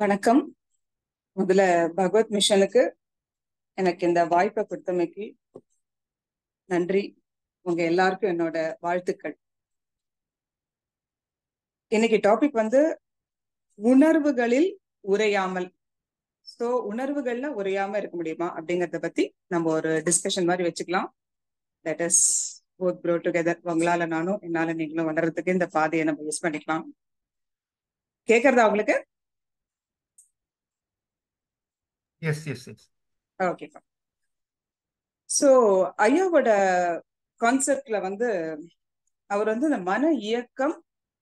வணக்கம் முதல்ல பகவத் மிஷனுக்கு எனக்கு இந்த வாய்ப்பை கொடுத்தமைக்கு நன்றி உங்க எல்லாருக்கும் என்னோட வாழ்த்துக்கள் இன்னைக்கு டாபிக் வந்து உணர்வுகளில் உரையாமல் சோ உணர்வுகள்ல உரையாம இருக்க முடியுமா அப்படிங்கறத பத்தி நம்ம ஒரு டிஸ்கஷன் மாதிரி வச்சுக்கலாம் that is both pro together உங்களால நானும் என்னால நீங்களும் வளர்றதுக்கு இந்த பாதையை நம்ம யூஸ் பண்ணிக்கலாம் கேக்குறதா உங்களுக்கு எஸ் எஸ் எஸ் ஓகேப்பா ஸோ ஐயாவோட கான்செப்ட்ல வந்து அவர் வந்து இந்த மன இயக்கம்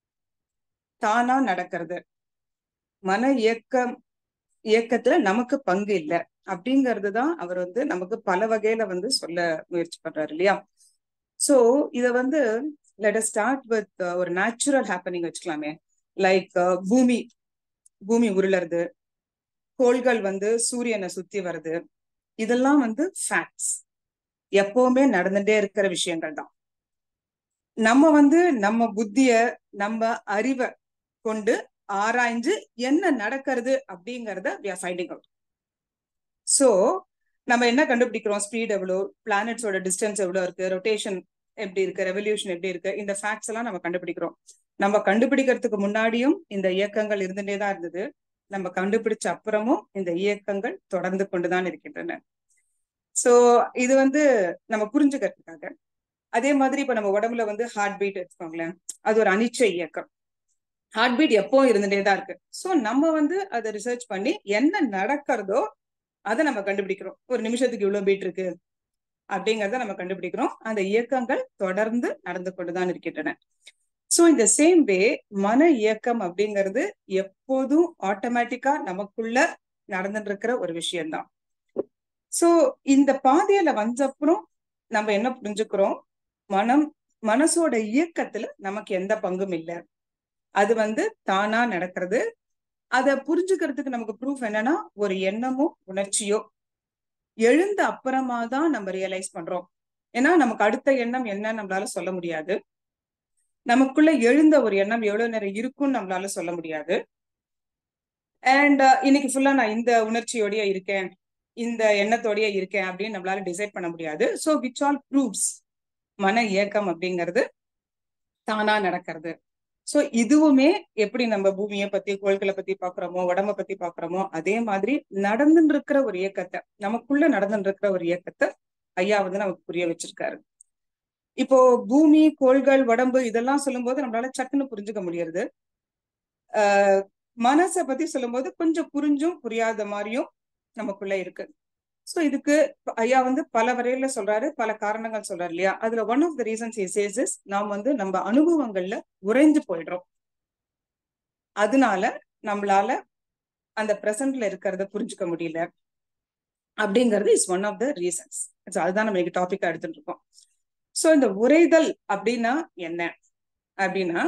தானா நடக்கிறது மன இயக்கம் இயக்கத்துல நமக்கு பங்கு இல்லை அப்படிங்கிறது தான் அவர் வந்து நமக்கு பல வகையில வந்து சொல்ல முயற்சி பண்றாரு இல்லையா சோ இத வந்து லெட் ஸ்டார்ட் வித் ஒரு நேச்சுரல் ஹேப்பனிங் வச்சுக்கலாமே லைக் பூமி பூமி உருளறது கோள்கள் வந்து சூரியனை சுத்தி வருது இதெல்லாம் வந்து ஃபேக்ட்ஸ் எப்பவுமே நடந்துட்டே இருக்கிற விஷயங்கள் தான் நம்ம வந்து நம்ம புத்திய நம்ம அறிவை கொண்டு ஆராய்ஞ்சு என்ன நடக்கிறது அப்படிங்கறத we are finding out so நம்ம என்ன கண்டுபிடிக்கிறோம் ஸ்பீட் எவ்வளோ பிளானட்ஸோட டிஸ்டன்ஸ் எவ்வளோ இருக்கு ரொட்டேஷன் எப்படி இருக்கு ரெவல்யூஷன் எப்படி இருக்கு இந்த ஃபேக்ட்ஸ் எல்லாம் நம்ம கண்டுபிடிக்கிறோம் நம்ம கண்டுபிடிக்கிறதுக்கு முன்னாடியும் இந்த இயக்கங்கள் இருந்துட்டே தான் இருந்தது நம்ம கண்டுபிடிச்ச அப்புறமும் இந்த இயக்கங்கள் தொடர்ந்து கொண்டுதான் இருக்கின்றன சோ இது வந்து நம்ம புரிஞ்சுக்கிறதுக்காக அதே மாதிரி இப்ப நம்ம உடம்புல வந்து ஹார்ட் பீட் எடுத்துக்கோங்களேன் அது ஒரு அனிச்சை இயக்கம் ஹார்ட் பீட் எப்போ இருந்துட்டே தான் இருக்கு சோ நம்ம வந்து அதை ரிசர்ச் பண்ணி என்ன நடக்கிறதோ அதை நம்ம கண்டுபிடிக்கிறோம் ஒரு நிமிஷத்துக்கு இவ்வளவு பீட் இருக்கு அப்படிங்கறத நம்ம கண்டுபிடிக்கிறோம் அந்த இயக்கங்கள் தொடர்ந்து நடந்து கொண்டுதான் இருக்கின்றன சோ இந்த சேம் வே மன இயக்கம் அப்படிங்கிறது எப்போதும் ஆட்டோமேட்டிக்கா நமக்குள்ள நடந்துட்டு இருக்கிற ஒரு விஷயம்தான் சோ இந்த பாதையில வந்தப்புறம் நம்ம என்ன புரிஞ்சுக்கிறோம் மனம் மனசோட இயக்கத்துல நமக்கு எந்த பங்கும் இல்லை அது வந்து தானா நடக்கிறது அத புரிஞ்சுக்கிறதுக்கு நமக்கு ப்ரூஃப் என்னன்னா ஒரு எண்ணமோ உணர்ச்சியோ எழுந்த அப்புறமா தான் நம்ம ரியலைஸ் பண்றோம் ஏன்னா நமக்கு அடுத்த எண்ணம் என்ன நம்மளால சொல்ல முடியாது நமக்குள்ள எழுந்த ஒரு எண்ணம் எவ்வளவு நேரம் இருக்கும்னு நம்மளால சொல்ல முடியாது அண்ட் இன்னைக்கு ஃபுல்லா நான் இந்த உணர்ச்சியோடய இருக்கேன் இந்த எண்ணத்தோடய இருக்கேன் அப்படின்னு நம்மளால டிசைட் பண்ண முடியாது ஸோ விச் ஆல் ப்ரூவ்ஸ் மன இயக்கம் அப்படிங்கிறது தானா நடக்கிறது ஸோ இதுவுமே எப்படி நம்ம பூமியை பத்தி கோள்களை பத்தி பாக்குறோமோ உடம்ப பத்தி பாக்குறோமோ அதே மாதிரி நடந்துட்டு இருக்கிற ஒரு இயக்கத்தை நமக்குள்ள நடந்துட்டு இருக்கிற ஒரு இயக்கத்தை ஐயா வந்து நமக்கு புரிய வச்சிருக்காரு இப்போ பூமி கோள்கள் உடம்பு இதெல்லாம் சொல்லும்போது நம்மளால சட்டுன்னு புரிஞ்சுக்க முடியறது ஆஹ் மனசை பத்தி சொல்லும்போது கொஞ்சம் புரிஞ்சும் புரியாத மாதிரியும் நமக்குள்ள இருக்கு ஸோ இதுக்கு ஐயா வந்து பல வரையில சொல்றாரு பல காரணங்கள் சொல்றாரு இல்லையா அதுல one of the reasons is is நாம் வந்து நம்ம அனுபவங்கள்ல உறைஞ்சு போயிடுறோம் அதனால நம்மளால அந்த பிரசன்ட்ல இருக்கிறத புரிஞ்சுக்க முடியல அப்படிங்கிறது is one of the reasons அதுதான் நம்ம இன்னைக்கு டாபிக்கா எடுத்துட்டு இருக்கோம் சோ இந்த உரைதல் அப்படின்னா என்ன அப்படின்னா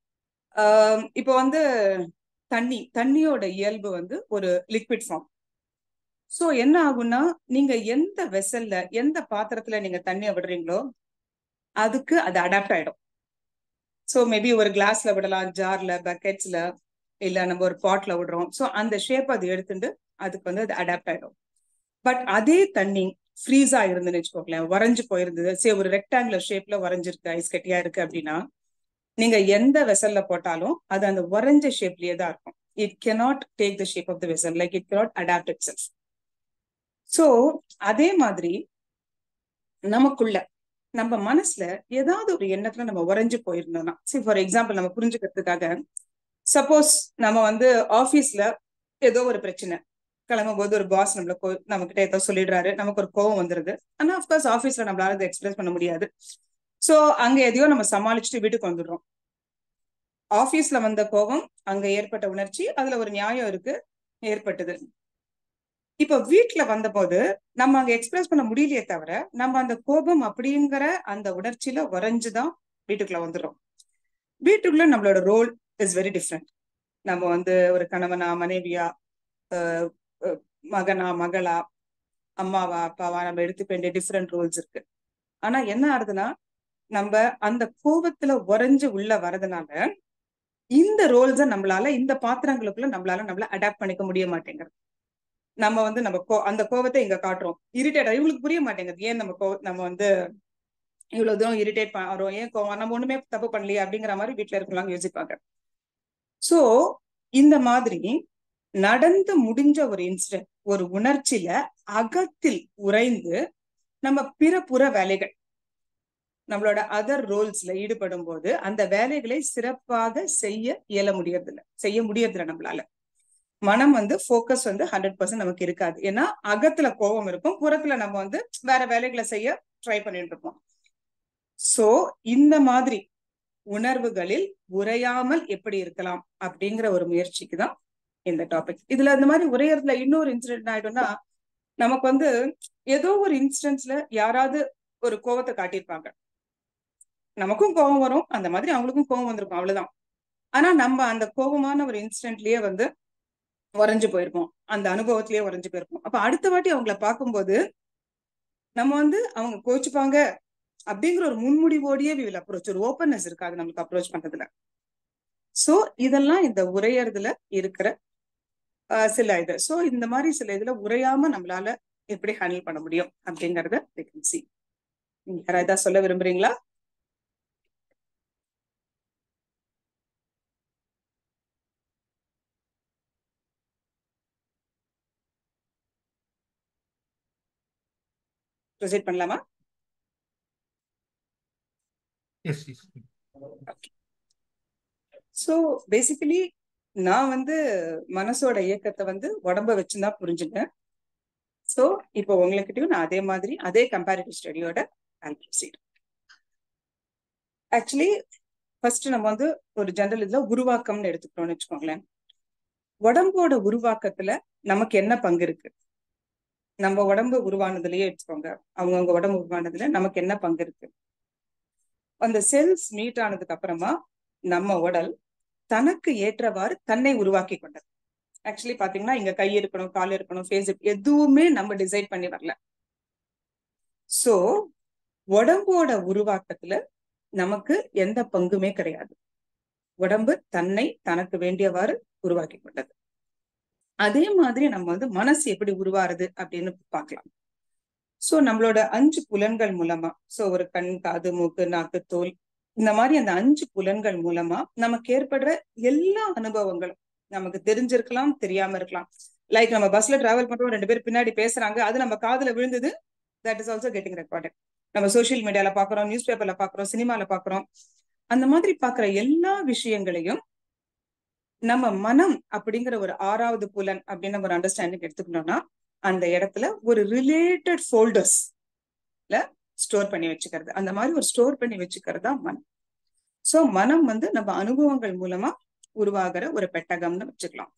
இப்போ வந்து தண்ணி தண்ணியோட இயல்பு வந்து ஒரு லிக்விட் ஃபார்ம் சோ என்ன ஆகும்னா நீங்க எந்த வெசல்ல எந்த பாத்திரத்துல நீங்க தண்ணியை விடுறீங்களோ அதுக்கு அது அடாப்ட் ஆயிடும் சோ மேபி ஒரு கிளாஸ்ல விடலாம் ஜார்ல பக்கெட்ஸ்ல இல்ல நம்ம ஒரு பாட்ல விடுறோம் சோ அந்த ஷேப் அது எடுத்துட்டு அதுக்கு வந்து அது அடாப்ட் ஆயிடும் பட் அதே தண்ணி ஃப்ரீஸா இருந்துன்னு வச்சுக்கோங்களேன் வரைஞ்சு போயிருந்தது சரி ஒரு ரெக்டாங்குலர் ஷேப்ல வரைஞ்சிருக்கு ஐஸ் கட்டியா இருக்கு அப்படின்னா நீங்க எந்த வெசல்ல போட்டாலும் அது அந்த வரைஞ்ச ஷேப்லயே தான் இருக்கும் it cannot take the shape of the vessel like it cannot adapt itself so அதே மாதிரி நமக்குள்ள நம்ம மனசுல ஏதாவது ஒரு எண்ணத்துல நம்ம உறைஞ்சு போயிருந்தோம்னா சரி ஃபார் எக்ஸாம்பிள் நம்ம புரிஞ்சுக்கிறதுக்காக சப்போஸ் நம்ம வந்து ஆபீஸ்ல ஏதோ ஒரு பிரச்சனை கிளம்பும் போது ஒரு பாஸ் நம்மள நம்ம கிட்ட ஏதோ சொல்லிடுறாரு நமக்கு ஒரு கோவம் வந்துருது ஆனா அப்கோர்ஸ் ஆபீஸ்ல நம்மளால அதை எக்ஸ்பிரஸ் பண்ண முடியாது சோ அங்க எதையோ நம்ம சமாளிச்சுட்டு வீட்டுக்கு வந்துடுறோம் ஆபீஸ்ல வந்த கோபம் அங்க ஏற்பட்ட உணர்ச்சி அதுல ஒரு நியாயம் இருக்கு ஏற்பட்டது இப்ப வீட்டுல வந்த போது நம்ம அங்க எக்ஸ்பிரஸ் பண்ண முடியலையே தவிர நம்ம அந்த கோபம் அப்படிங்கிற அந்த உணர்ச்சியில உறைஞ்சுதான் வீட்டுக்குள்ள வந்துடுறோம் வீட்டுக்குள்ள நம்மளோட ரோல் இஸ் வெரி டிஃப்ரெண்ட் நம்ம வந்து ஒரு கணவனா மனைவியா மகனா மகளா அம்மாவா அப்பாவா நம்ம எடுத்துக்க வேண்டிய டிஃப்ரெண்ட் ரோல்ஸ் இருக்கு ஆனா என்ன ஆகுதுன்னா நம்ம அந்த கோபத்துல உறைஞ்சு உள்ள வரதுனால இந்த ரோல்ஸை நம்மளால இந்த பாத்திரங்களுக்குள்ள நம்மளால நம்மள அடாப்ட் பண்ணிக்க முடிய மாட்டேங்கிறது நம்ம வந்து நம்ம கோ அந்த கோவத்தை இங்க காட்டுறோம் இரிட்டேட் இவங்களுக்கு புரிய மாட்டேங்குது ஏன் நம்ம கோ நம்ம வந்து இவ்வளவு தூரம் இரிட்டேட் பண்றோம் ஏன் கோவம் நம்ம ஒண்ணுமே தப்பு பண்ணலையே அப்படிங்கிற மாதிரி வீட்டுல இருக்கலாம் யோசிப்பாங்க சோ இந்த மாதிரி நடந்து முடிஞ்ச ஒரு இன்சிடென்ட் ஒரு உணர்ச்சியில அகத்தில் உறைந்து நம்ம பிற புற வேலைகள் நம்மளோட அதர் ரோல்ஸ்ல ஈடுபடும் போது அந்த வேலைகளை சிறப்பாக செய்ய இயல முடியறதில்ல செய்ய முடியறதில்ல நம்மளால மனம் வந்து ஃபோக்கஸ் வந்து ஹண்ட்ரட் பர்சன்ட் நமக்கு இருக்காது ஏன்னா அகத்துல கோபம் இருக்கும் புறத்துல நம்ம வந்து வேற வேலைகளை செய்ய ட்ரை பண்ணிட்டு இருப்போம் சோ இந்த மாதிரி உணர்வுகளில் உரையாமல் எப்படி இருக்கலாம் அப்படிங்கிற ஒரு முயற்சிக்கு தான் இந்த டாபிக் இதுல இந்த மாதிரி உரையறதுல இன்னொரு இன்சிடென்ட் ஆயிடும்னா நமக்கு வந்து ஏதோ ஒரு இன்சிடென்ட்ஸ்ல யாராவது ஒரு கோவத்தை காட்டியிருப்பாங்க நமக்கும் கோபம் வரும் அந்த மாதிரி அவங்களுக்கும் கோபம் வந்திருக்கும் அவ்வளவுதான் ஆனா நம்ம அந்த கோபமான ஒரு இன்சிடென்ட்லயே வந்து உறைஞ்சு போயிருப்போம் அந்த அனுபவத்திலேயே உறைஞ்சு போயிருப்போம் அப்ப அடுத்த வாட்டி அவங்கள பார்க்கும்போது நம்ம வந்து அவங்க கோச்சுப்பாங்க அப்படிங்கிற ஒரு முன்முடிவோடையே வில் அப்ரோச் ஒரு ஓப்பன்னஸ் இருக்காது நம்மளுக்கு அப்ரோச் பண்றதுல சோ இதெல்லாம் இந்த உரையறதுல இருக்கிற சில இது சோ இந்த மாதிரி சில இதுல உரையாம நம்மளால எப்படி ஹேண்டில் பண்ண முடியும் அப்படிங்கறத சி யாரா ஏதாவது சொல்ல விரும்புறீங்களா ப்ரொசீட் பண்ணலாமா எஸ் எஸ் ஸோ பேசிக்கலி நான் வந்து மனசோட இயக்கத்தை வந்து உடம்ப வச்சுதான் புரிஞ்சுட்டேன் ஸோ இப்போ உங்ககிட்டயும் நான் அதே மாதிரி அதே கம்பேரிட்டிவ் ஸ்டடியோட ப்ரொசீட் ஆக்சுவலி ஃபர்ஸ்ட் நம்ம வந்து ஒரு ஜெனரல் இதுல உருவாக்கம்னு எடுத்துக்கிறோம்னு வச்சுக்கோங்களேன் உடம்போட உருவாக்கத்துல நமக்கு என்ன பங்கு இருக்கு நம்ம உடம்பு உருவானதுலயே எடுத்துக்கோங்க அவங்கவுங்க உடம்பு உருவானதுல நமக்கு என்ன பங்கு இருக்கு அந்த செல்ஸ் மீட் ஆனதுக்கு அப்புறமா நம்ம உடல் தனக்கு ஏற்றவாறு தன்னை உருவாக்கி கொண்டது ஆக்சுவலி பாத்தீங்கன்னா இங்க கை இருக்கணும் கால் இருக்கணும் ஃபேஸ் எதுவுமே நம்ம டிசைட் பண்ணி வரல சோ உடம்போட உருவாக்கத்துல நமக்கு எந்த பங்குமே கிடையாது உடம்பு தன்னை தனக்கு வேண்டியவாறு உருவாக்கி கொண்டது அதே மாதிரி நம்ம வந்து மனசு எப்படி உருவாருது அப்படின்னு பார்க்கலாம் சோ நம்மளோட அஞ்சு புலன்கள் மூலமா சோ ஒரு கண் காது மூக்கு நாக்கு தோல் இந்த மாதிரி அந்த அஞ்சு புலன்கள் மூலமா நமக்கு ஏற்படுற எல்லா அனுபவங்களும் நமக்கு தெரிஞ்சிருக்கலாம் தெரியாம இருக்கலாம் லைக் நம்ம பஸ்ல டிராவல் பண்றோம் ரெண்டு பேர் பின்னாடி பேசுறாங்க அது நம்ம காதுல விழுந்தது that is also getting recorded நம்ம சோசியல் மீடியால பாக்குறோம் நியூஸ் பேப்பர்ல பாக்குறோம் சினிமால பாக்குறோம் அந்த மாதிரி பாக்குற எல்லா விஷயங்களையும் நம்ம மனம் அப்படிங்கிற ஒரு ஆறாவது புலன் அப்படின்னு ஒரு அண்டர்ஸ்டாண்டிங் எடுத்துக்கணும்னா அந்த இடத்துல ஒரு ரிலேட்டட் ஃபோல்டர்ஸ்ல ஸ்டோர் பண்ணி வச்சுக்கிறது அந்த மாதிரி ஒரு ஸ்டோர் பண்ணி வச்சுக்கிறது தான் மனம் சோ மனம் வந்து நம்ம அனுபவங்கள் மூலமா உருவாகிற ஒரு பெட்டகம்னு வச்சுக்கலாம்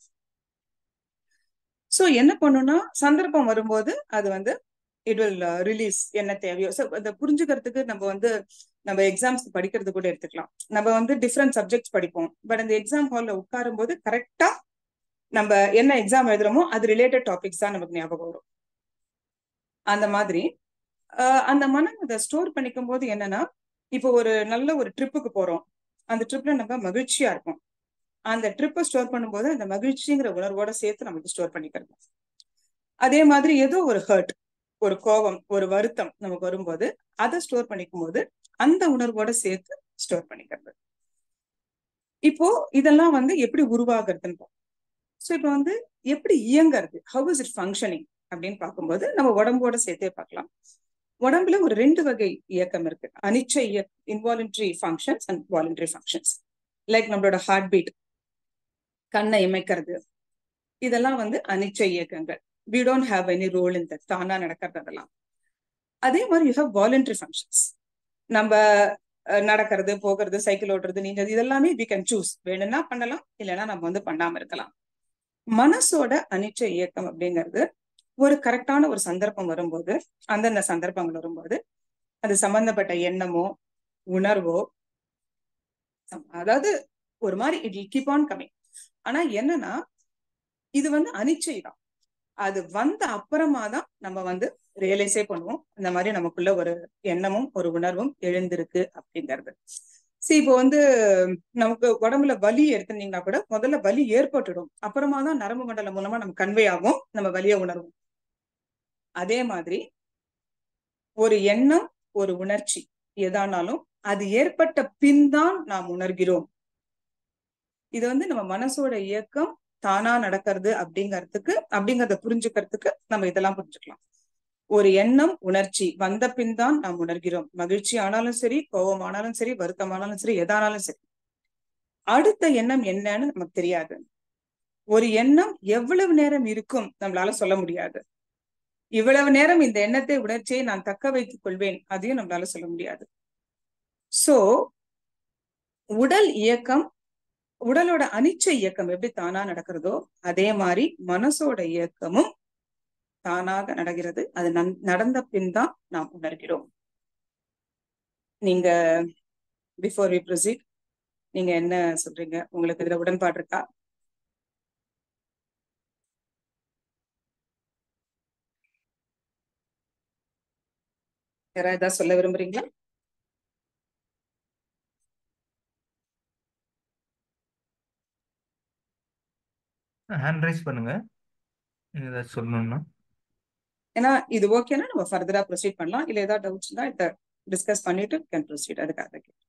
சோ என்ன பண்ணும்னா சந்தர்ப்பம் வரும்போது அது வந்து இட் வில் ரிலீஸ் என்ன தேவையோ ஸோ அதை புரிஞ்சுக்கிறதுக்கு நம்ம வந்து நம்ம எக்ஸாம்ஸ் படிக்கிறது கூட எடுத்துக்கலாம் நம்ம வந்து டிஃப்ரெண்ட் சப்ஜெக்ட்ஸ் படிப்போம் பட் அந்த எக்ஸாம் ஹால்ல உட்காரும் போது கரெக்டா நம்ம என்ன எக்ஸாம் எழுதுறோமோ அது ரிலேட்டட் டாபிக்ஸ் தான் நமக்கு ஞாபகம் வரும் அந்த மாதிரி அந்த மனம் அதை ஸ்டோர் பண்ணிக்கும் போது என்னன்னா இப்போ ஒரு நல்ல ஒரு ட்ரிப்புக்கு போறோம் அந்த ட்ரிப்ல நம்ம மகிழ்ச்சியா இருக்கும் அந்த ட்ரிப்பை ஸ்டோர் பண்ணும்போது அந்த மகிழ்ச்சிங்கிற உணர்வோட சேர்த்து நமக்கு ஸ்டோர் பண்ணிக்கிறது அதே மாதிரி ஏதோ ஒரு ஹர்ட் ஒரு கோபம் ஒரு வருத்தம் நமக்கு வரும்போது அதை ஸ்டோர் பண்ணிக்கும் போது அந்த உணர்வோட சேர்த்து ஸ்டோர் பண்ணிக்கிறது இப்போ இதெல்லாம் வந்து எப்படி உருவாகிறதுன்னு ஸோ இப்போ வந்து எப்படி இயங்குறது ஹவு இஸ் இட் ஃபங்க்ஷனிங் அப்படின்னு பார்க்கும்போது நம்ம உடம்போட சேர்த்தே பார்க்கலாம் உடம்புல ஒரு ரெண்டு வகை இயக்கம் இருக்கு அனிச்ச இய involuntary functions and voluntary functions like நம்மளோட ஹார்ட் பீட் கண்ணை இமைக்கிறது இதெல்லாம் வந்து அனிச்ச இயக்கங்கள் we don't have any role in that தானா நடக்கிறது அதெல்லாம் அதே மாதிரி யூ ஹவ் வாலண்டரி ஃபங்க்ஷன்ஸ் நம்ம நடக்கிறது போகிறது சைக்கிள் ஓட்டுறது நீங்க இதெல்லாமே வி கேன் சூஸ் வேணும்னா பண்ணலாம் இல்லைன்னா நம்ம வந்து பண்ணாம இருக்கலாம் மனசோட அனிச்ச இயக்கம் அப்படிங்கிறது ஒரு கரெக்டான ஒரு சந்தர்ப்பம் வரும்போது அந்தந்த சந்தர்ப்பங்கள் வரும்போது அது சம்பந்தப்பட்ட எண்ணமோ உணர்வோ அதாவது ஒரு மாதிரி இட் கீப் ஆன் கமிங் ஆனா என்னன்னா இது வந்து அனிச்சை தான் அது வந்த அப்புறமா தான் நம்ம வந்து ரியலைஸே பண்ணுவோம் இந்த மாதிரி நமக்குள்ள ஒரு எண்ணமும் ஒரு உணர்வும் எழுந்திருக்கு அப்படிங்கிறது சரி இப்போ வந்து நமக்கு உடம்புல வலி எடுத்துனீங்கன்னா கூட முதல்ல வலி ஏற்பட்டுடும் அப்புறமா தான் நரம்பு மண்டலம் மூலமா நம்ம கன்வே ஆகும் நம்ம வலியை உணர்வோம் அதே மாதிரி ஒரு எண்ணம் ஒரு உணர்ச்சி எதானாலும் அது ஏற்பட்ட பின் தான் நாம் உணர்கிறோம் இது வந்து நம்ம மனசோட இயக்கம் தானா நடக்கிறது அப்படிங்கறதுக்கு அப்படிங்கறத புரிஞ்சுக்கிறதுக்கு நம்ம இதெல்லாம் புரிஞ்சுக்கலாம் ஒரு எண்ணம் உணர்ச்சி வந்த பின் தான் நாம் உணர்கிறோம் மகிழ்ச்சி ஆனாலும் சரி கோபம் ஆனாலும் சரி வருத்தமானாலும் சரி எதானாலும் சரி அடுத்த எண்ணம் என்னன்னு நமக்கு தெரியாது ஒரு எண்ணம் எவ்வளவு நேரம் இருக்கும் நம்மளால சொல்ல முடியாது இவ்வளவு நேரம் இந்த எண்ணத்தை உணர்ச்சியை நான் தக்க வைத்துக் கொள்வேன் அதையும் நம்மளால சொல்ல முடியாது சோ உடல் இயக்கம் உடலோட அனிச்ச இயக்கம் எப்படி தானா நடக்கிறதோ அதே மாதிரி மனசோட இயக்கமும் தானாக நடக்கிறது அது நடந்த பின் தான் நாம் உணர்கிறோம் நீங்க பிஃபோர் வி ப்ரொசீட் நீங்க என்ன சொல்றீங்க உங்களுக்கு இதுல உடன்பாடு இருக்கா யாராவது ஏதாவது சொல்ல விரும்புறீங்களா ஹேண்ட் ரைஸ் பண்ணுங்க நீங்க ஏதாவது சொல்லணும்னா ஏன்னா இது ஓகேனா நம்ம ஃபர்தரா ப்ரொசீட் பண்ணலாம் இல்ல ஏதாவது டவுட்ஸ் இருந்தா இதை டிஸ்கஸ் பண்ணிட்டு கேன் ப்ரொசீட் அதுக்காக கேட்டேன்.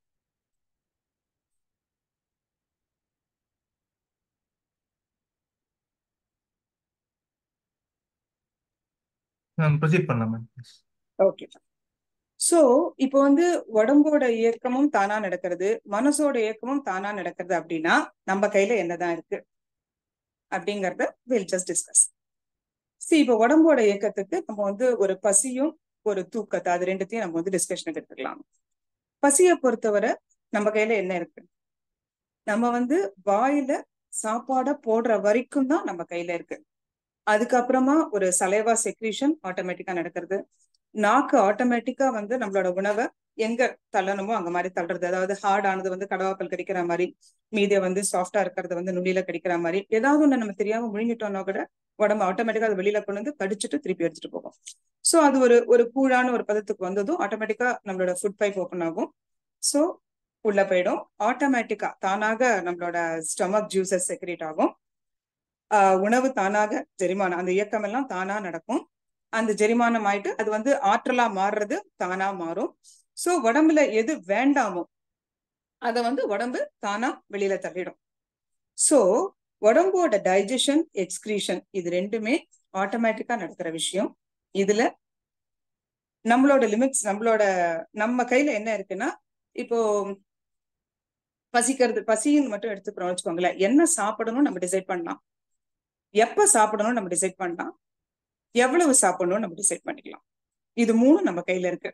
ப்ரொசீட் பண்ணலாம் மேம் ஓகே சோ இப்போ வந்து உடம்போட இயக்கமும் தானா நடக்கிறது மனசோட இயக்கமும் தானா நடக்கிறது அப்படின்னா நம்ம கையில என்னதான் இருக்கு அப்படிங்கறத வில் ஜஸ்ட் டிஸ்கஸ் சி இப்போ உடம்போட இயக்கத்துக்கு நம்ம வந்து ஒரு பசியும் ஒரு தூக்கத்தை அது ரெண்டுத்தையும் நம்ம வந்து டிஸ்கஷனுக்கு எடுத்துக்கலாம் பசியை பொறுத்தவரை நம்ம கையில என்ன இருக்கு நம்ம வந்து வாயில சாப்பாட போடுற வரைக்கும் தான் நம்ம கையில இருக்கு அதுக்கப்புறமா ஒரு சலைவா செக்ரீஷன் ஆட்டோமேட்டிக்கா நடக்கிறது நாக்கு ஆட்டோமேட்டிக்கா வந்து நம்மளோட உணவை எங்க தள்ளணுமோ அங்க மாதிரி தள்ளுறது அதாவது ஹார்ட் ஆனது வந்து கடவாப்பல் கடிக்கிற மாதிரி மீதிய வந்து சாஃப்டா இருக்கிறது வந்து நுனியில கடிக்கிற மாதிரி ஏதாவது ஒண்ணு நம்ம தெரியாம முழுங்கிட்டோம்னா கூட உடம்பு ஆட்டோமேட்டிக்கா அது வெளியில கொண்டு வந்து கடிச்சிட்டு திருப்பி எடுத்துட்டு போகும் சோ அது ஒரு ஒரு கூழான ஒரு பதத்துக்கு வந்ததும் ஆட்டோமேட்டிக்கா நம்மளோட ஃபுட் பைப் ஓப்பன் ஆகும் சோ உள்ள போயிடும் ஆட்டோமேட்டிக்கா தானாக நம்மளோட ஸ்டொமக் ஜூசஸ் செக்ரேட் ஆகும் ஆஹ் உணவு தானாக ஜெரிமானம் அந்த இயக்கம் எல்லாம் தானா நடக்கும் அந்த ஜெரிமானம் ஆயிட்டு அது வந்து ஆற்றலா மாறுறது தானா மாறும் சோ உடம்புல எது வேண்டாமோ அத வந்து உடம்பு தானா வெளியில தள்ளிடும் சோ உடம்போட டைஜஷன் எக்ஸ்கிரீஷன் இது ரெண்டுமே ஆட்டோமேட்டிக்கா நடக்கிற விஷயம் இதுல நம்மளோட லிமிட்ஸ் நம்மளோட நம்ம கையில என்ன இருக்குன்னா இப்போ பசிக்கிறது பசின்னு மட்டும் எடுத்துக்கிறோம் வச்சுக்கோங்களேன் என்ன சாப்பிடணும் நம்ம டிசைட் பண்ணலாம் எப்ப சாப்பிடணும் நம்ம டிசைட் பண்ணலாம் எவ்வளவு சாப்பிடணும் நம்ம டிசைட் பண்ணிக்கலாம் இது மூணு நம்ம கையில இருக்கு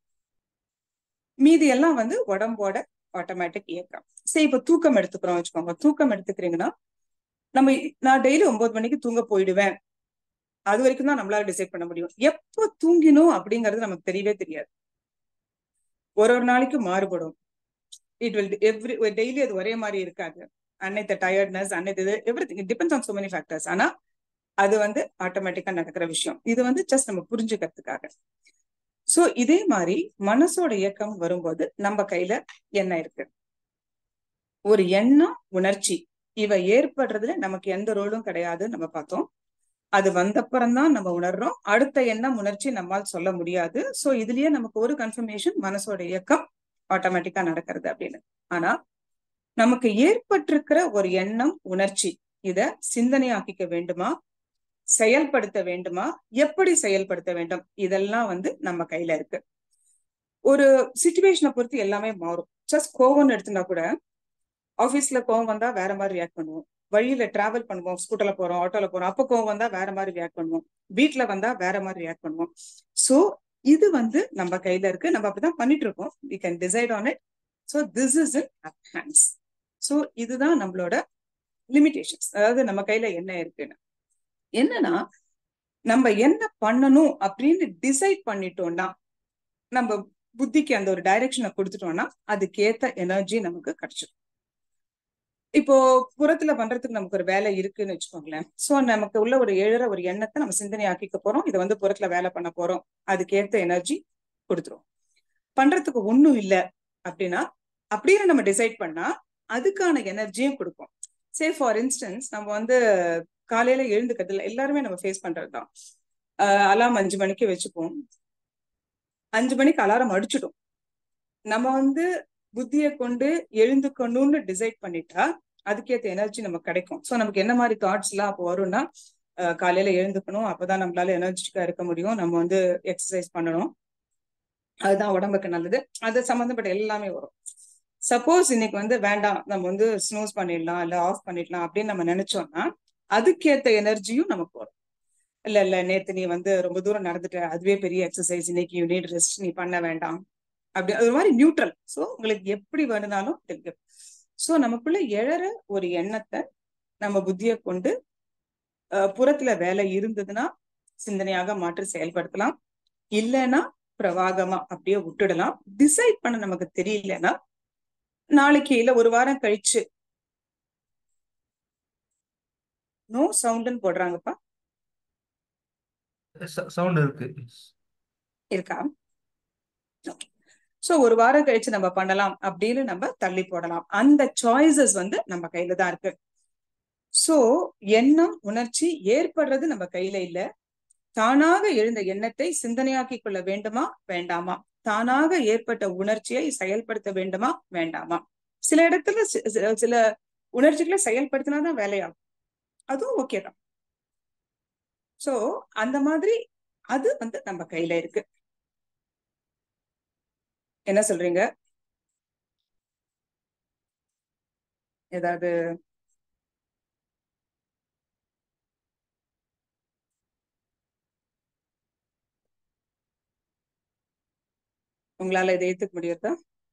மீதி எல்லாம் வந்து உடம்போட ஆட்டோமேட்டிக் இயக்கம் சரி இப்ப தூக்கம் எடுத்துக்கிறோம் வச்சுக்கோங்க தூக்கம் எடுத்துக்கிறீங்கன்னா நம்ம நான் டெய்லி ஒன்பது மணிக்கு தூங்க போயிடுவேன் அது வரைக்கும் தான் நம்மளால டிசைட் பண்ண முடியும் எப்போ தூங்கினோம் அப்படிங்கிறது நமக்கு தெரியவே தெரியாது ஒரு ஒரு நாளைக்கு மாறுபடும் இட் வில் எவ்ரி டெய்லி அது ஒரே மாதிரி இருக்காது அன்னைத்த டயர்ட்னஸ் அன்னைத்து இது everything depends on so many factors ஆனா அது வந்து ஆட்டோமேட்டிக்கா நடக்கிற விஷயம் இது வந்து ஜஸ்ட் நம்ம புரிஞ்சுக்கிறதுக்காக சோ இதே மாதிரி மனசோட இயக்கம் வரும்போது நம்ம கையில என்ன இருக்கு ஒரு எண்ணம் உணர்ச்சி இவ ஏற்படுறதுல நமக்கு எந்த ரோலும் கிடையாது நம்ம பார்த்தோம் அது வந்தப்புறம் தான் நம்ம உணர்றோம் அடுத்த எண்ணம் உணர்ச்சி நம்மால் சொல்ல முடியாது சோ இதுலயே நமக்கு ஒரு கன்ஃபர்மேஷன் மனசோட இயக்கம் ஆட்டோமேட்டிக்கா நடக்கிறது அப்படின்னு ஆனா நமக்கு ஏற்பட்டிருக்கிற ஒரு எண்ணம் உணர்ச்சி இத சிந்தனையாக்கிக்க வேண்டுமா செயல்படுத்த வேண்டுமா எப்படி செயல்படுத்த வேண்டும் இதெல்லாம் வந்து நம்ம கையில இருக்கு ஒரு சுச்சுவேஷனை பொறுத்து எல்லாமே மாறும் ஜஸ்ட் கோவம்னு எடுத்துனா கூட ஆபீஸ்ல கோவம் வந்தா வேற மாதிரி ரியாக்ட் பண்ணுவோம் வழியில டிராவல் பண்ணுவோம் ஸ்கூட்டர்ல போறோம் ஆட்டோல போறோம் அப்ப கோவம் வந்தா வேற மாதிரி ரியாக்ட் பண்ணுவோம் வீட்டுல வந்தா வேற மாதிரி ரியாக்ட் பண்ணுவோம் சோ இது வந்து நம்ம கையில இருக்கு நம்ம அப்படிதான் பண்ணிட்டு இருக்கோம் we can decide on it so this is in hands so இதுதான் நம்மளோட லிமிடேஷன்ஸ் அதாவது நம்ம கையில என்ன இருக்குன்னு என்னன்னா நம்ம என்ன பண்ணணும் அப்படின்னு டிசைட் பண்ணிட்டோம்னா நம்ம புத்திக்கு அந்த ஒரு டைரக்ஷனை கொடுத்துட்டோம்னா அதுக்கேத்த எனர்ஜி நமக்கு கிடைச்சிடும் இப்போ புறத்துல பண்றதுக்கு நமக்கு ஒரு வேலை இருக்குன்னு வச்சுக்கோங்களேன் சோ நமக்கு உள்ள ஒரு எழுற ஒரு எண்ணத்தை நம்ம சிந்தனை ஆக்கிக்க போறோம் இதை வந்து புறத்துல வேலை பண்ண போறோம் அதுக்கேத்த எனர்ஜி கொடுத்துரும் பண்றதுக்கு ஒண்ணும் இல்ல அப்படின்னா அப்படின்னு நம்ம டிசைட் பண்ணா அதுக்கான எனர்ஜியும் கொடுக்கும் சே ஃபார் இன்ஸ்டன்ஸ் நம்ம வந்து காலையில எழுந்துக்கிறதுல எல்லாருமே நம்ம ஃபேஸ் பண்றதுதான் அலாம் அஞ்சு மணிக்கு வச்சுப்போம் அஞ்சு மணிக்கு அலாரம் அடிச்சிடும் நம்ம வந்து புத்தியை கொண்டு எழுந்துக்கணும்னு டிசைட் பண்ணிட்டா அதுக்கேற்ற எனர்ஜி நமக்கு கிடைக்கும் ஸோ நமக்கு என்ன மாதிரி தாட்ஸ் எல்லாம் அப்போ வரும்னா காலையில எழுந்துக்கணும் அப்பதான் நம்மளால எனர்ஜிட்டிக்கா இருக்க முடியும் நம்ம வந்து எக்ஸசைஸ் பண்ணணும் அதுதான் உடம்புக்கு நல்லது அது சம்மந்தப்பட்ட எல்லாமே வரும் சப்போஸ் இன்னைக்கு வந்து வேண்டாம் நம்ம வந்து ஸ்னூஸ் பண்ணிடலாம் இல்ல ஆஃப் பண்ணிடலாம் அப்படின்னு நம்ம நினைச்சோம்னா அதுக்கேத்த எனர்ஜியும் நமக்கு வரும் இல்ல இல்ல நேத்து நீ வந்து ரொம்ப தூரம் நடந்துட்ட அதுவே பெரிய எக்ஸசைஸ் இன்னைக்கு யூ நீட் ரெஸ்ட் நீ பண்ண வேண்டாம் அப்படி அது மாதிரி நியூட்ரல் ஸோ உங்களுக்கு எப்படி வேணுனாலும் இருக்கு ஸோ நமக்குள்ள எழற ஒரு எண்ணத்தை நம்ம புத்தியை கொண்டு புறத்துல வேலை இருந்ததுன்னா சிந்தனையாக மாற்றி செயல்படுத்தலாம் இல்லைன்னா பிரவாகமா அப்படியே விட்டுடலாம் டிசைட் பண்ண நமக்கு தெரியலன்னா நாளைக்கு இல்ல ஒரு வாரம் கழிச்சு நோ சவுண்ட்னு போடுறாங்கப்பா சவுண்ட் இருக்கு இருக்கா சோ ஒரு வாரம் கழிச்சு நம்ம பண்ணலாம் அப்படின்னு நம்ம தள்ளி போடலாம் அந்த சாய்ஸஸ் வந்து நம்ம கையில தான் இருக்கு சோ எண்ணம் உணர்ச்சி ஏற்படுறது நம்ம கையில இல்ல தானாக எழுந்த எண்ணத்தை சிந்தனையாக்கி கொள்ள வேண்டுமா வேண்டாமா தானாக ஏற்பட்ட உணர்ச்சியை செயல்படுத்த வேண்டுமா வேண்டாமா சில இடத்துல சில உணர்ச்சிகளை செயல்படுத்தினாதான் வேலையாகும் அதுவும் ஓகே தான் சோ அந்த மாதிரி அது வந்து நம்ம கையில இருக்கு என்ன சொல்றீங்க ஏதாவது உங்களால இதை ஏத்துக்க முடியுதா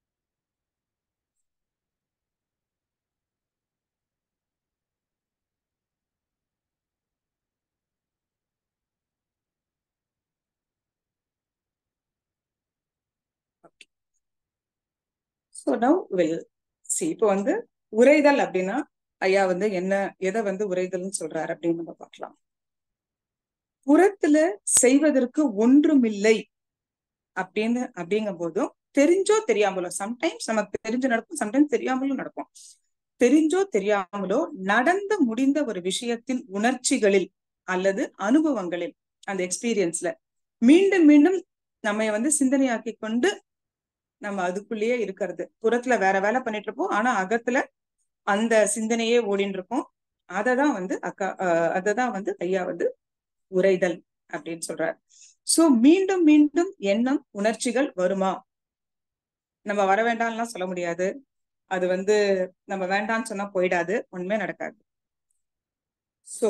ஸோ நவ் வில் சி இப்போ வந்து உரைதல் அப்படின்னா ஐயா வந்து என்ன எதை வந்து உரைதல்னு சொல்றாரு அப்படின்னு நம்ம பார்க்கலாம் புறத்துல செய்வதற்கு ஒன்றுமில்லை அப்படின்னு அப்படிங்கும் போதும் தெரிஞ்சோ தெரியாமலோ சம்டைம்ஸ் நமக்கு தெரிஞ்சு நடக்கும் சம்டைம்ஸ் தெரியாமலும் நடக்கும் தெரிஞ்சோ தெரியாமலோ நடந்து முடிந்த ஒரு விஷயத்தின் உணர்ச்சிகளில் அல்லது அனுபவங்களில் அந்த எக்ஸ்பீரியன்ஸ்ல மீண்டும் மீண்டும் நம்ம வந்து சிந்தனையாக்கி கொண்டு நம்ம அதுக்குள்ளேயே இருக்கிறது புறத்துல வேற வேலை பண்ணிட்டு இருப்போம் ஆனா அகத்துல அந்த சிந்தனையே ஓடின்னு இருக்கும் அததான் வந்து அக்கா அததான் வந்து ஐயா வந்து உரைதல் அப்படின்னு சொல்றாரு சோ மீண்டும் மீண்டும் எண்ணம் உணர்ச்சிகள் வருமா நம்ம வர வேண்டாம்லாம் சொல்ல முடியாது அது வந்து நம்ம வேண்டாம்னு சொன்னா போயிடாது ஒண்ணுமே நடக்காது சோ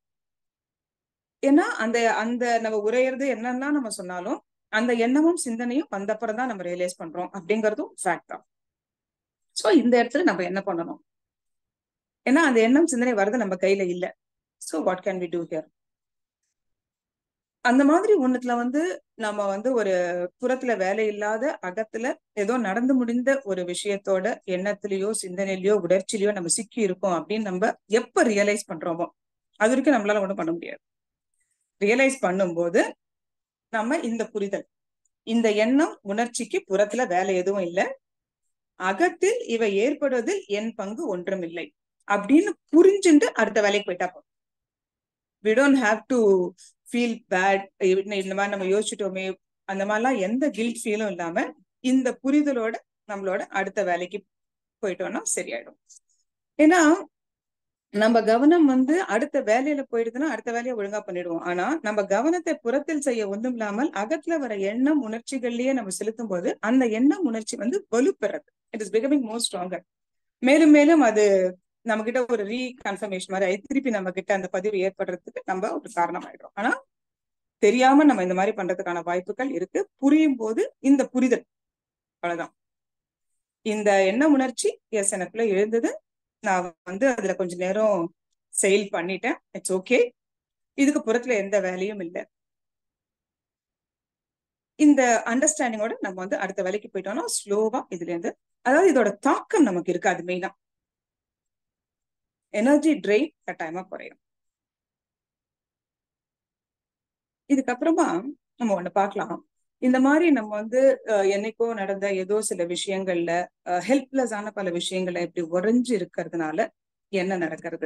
ஏன்னா அந்த அந்த நம்ம உரையிறது என்னன்னா நம்ம சொன்னாலும் அந்த எண்ணமும் சிந்தனையும் வந்தப்புறம் தான் நம்ம ரியலைஸ் பண்றோம் அப்படிங்கறதும் ஃபேக்ட் தான் சோ இந்த இடத்துல நம்ம என்ன பண்ணணும் ஏன்னா அந்த எண்ணம் சிந்தனை வர்றது நம்ம கையில இல்ல so what can we do here அந்த மாதிரி ஒண்ணுத்துல வந்து நம்ம வந்து ஒரு புறத்துல வேலை இல்லாத அகத்துல ஏதோ நடந்து முடிந்த ஒரு விஷயத்தோட எண்ணத்திலயோ சிந்தனையிலயோ உணர்ச்சியிலயோ நம்ம சிக்கி இருக்கோம் அப்படின்னு நம்ம எப்ப ரியலைஸ் பண்றோமோ அது வரைக்கும் நம்மளால ஒண்ணும் பண்ண முடியாது ரியலைஸ் பண்ணும்போது நம்ம இந்த புரிதல் இந்த எண்ணம் உணர்ச்சிக்கு புறத்துல வேலை எதுவும் இல்லை அகத்தில் இவை ஏற்படுவதில் என் பங்கு ஒன்றும் இல்லை அப்படின்னு புரிஞ்சுட்டு அடுத்த வேலைக்கு போயிட்டா போதும் we don't have to feel bad இந்த மாதிரி நம்ம யோசிச்சுட்டோமே அந்த மாதிரிலாம் எந்த கில்ட் ஃபீலும் இல்லாம இந்த புரிதலோட நம்மளோட அடுத்த வேலைக்கு போயிட்டோம்னா சரியாயிடும் ஏன்னா நம்ம கவனம் வந்து அடுத்த வேலையில போயிடுதுன்னா அடுத்த வேலையை ஒழுங்கா பண்ணிடுவோம் ஆனா நம்ம கவனத்தை புறத்தில் செய்ய ஒன்றும் இல்லாமல் அகத்துல வர எண்ணம் உணர்ச்சிகள்லயே நம்ம செலுத்தும் போது அந்த எண்ணம் உணர்ச்சி வந்து வலுப்பெறது it is becoming more stronger மேலும் மேலும் அது நம்ம கிட்ட ஒரு ரீகன்ஃபர்மேஷன் மாதிரி திருப்பி நம்ம கிட்ட அந்த பதிவு ஏற்படுறதுக்கு நம்ம ஒரு காரணம் ஆயிடும் ஆனா தெரியாம நம்ம இந்த மாதிரி பண்றதுக்கான வாய்ப்புகள் இருக்கு புரியும் போது இந்த புரிதல் அவ்வளவுதான் இந்த எண்ண உணர்ச்சி எஸ் எனக்குள்ள எழுந்தது நான் வந்து அதுல கொஞ்ச நேரம் செயல் பண்ணிட்டேன் இட்ஸ் ஓகே இதுக்கு புறத்துல எந்த வேலையும் இல்லை இந்த அண்டர்ஸ்டாண்டிங்கோட நம்ம வந்து அடுத்த வேலைக்கு போயிட்டோம்னா ஸ்லோவா இதுல இருந்து அதாவது இதோட தாக்கம் நமக்கு இருக்காது மெயினா எனர்ஜி ட்ரெயின் கட்டாயமா குறையும் இதுக்கப்புறமா நம்ம ஒண்ணு பார்க்கலாம் இந்த மாதிரி நம்ம வந்து அஹ், என்னைக்கோ நடந்த ஏதோ சில விஷயங்கள்ல ஹெல்ப்லெஸ்ஸான பல விஷயங்கள்ல இப்படி உறைஞ்சு இருக்கிறதுனால என்ன நடக்கிறது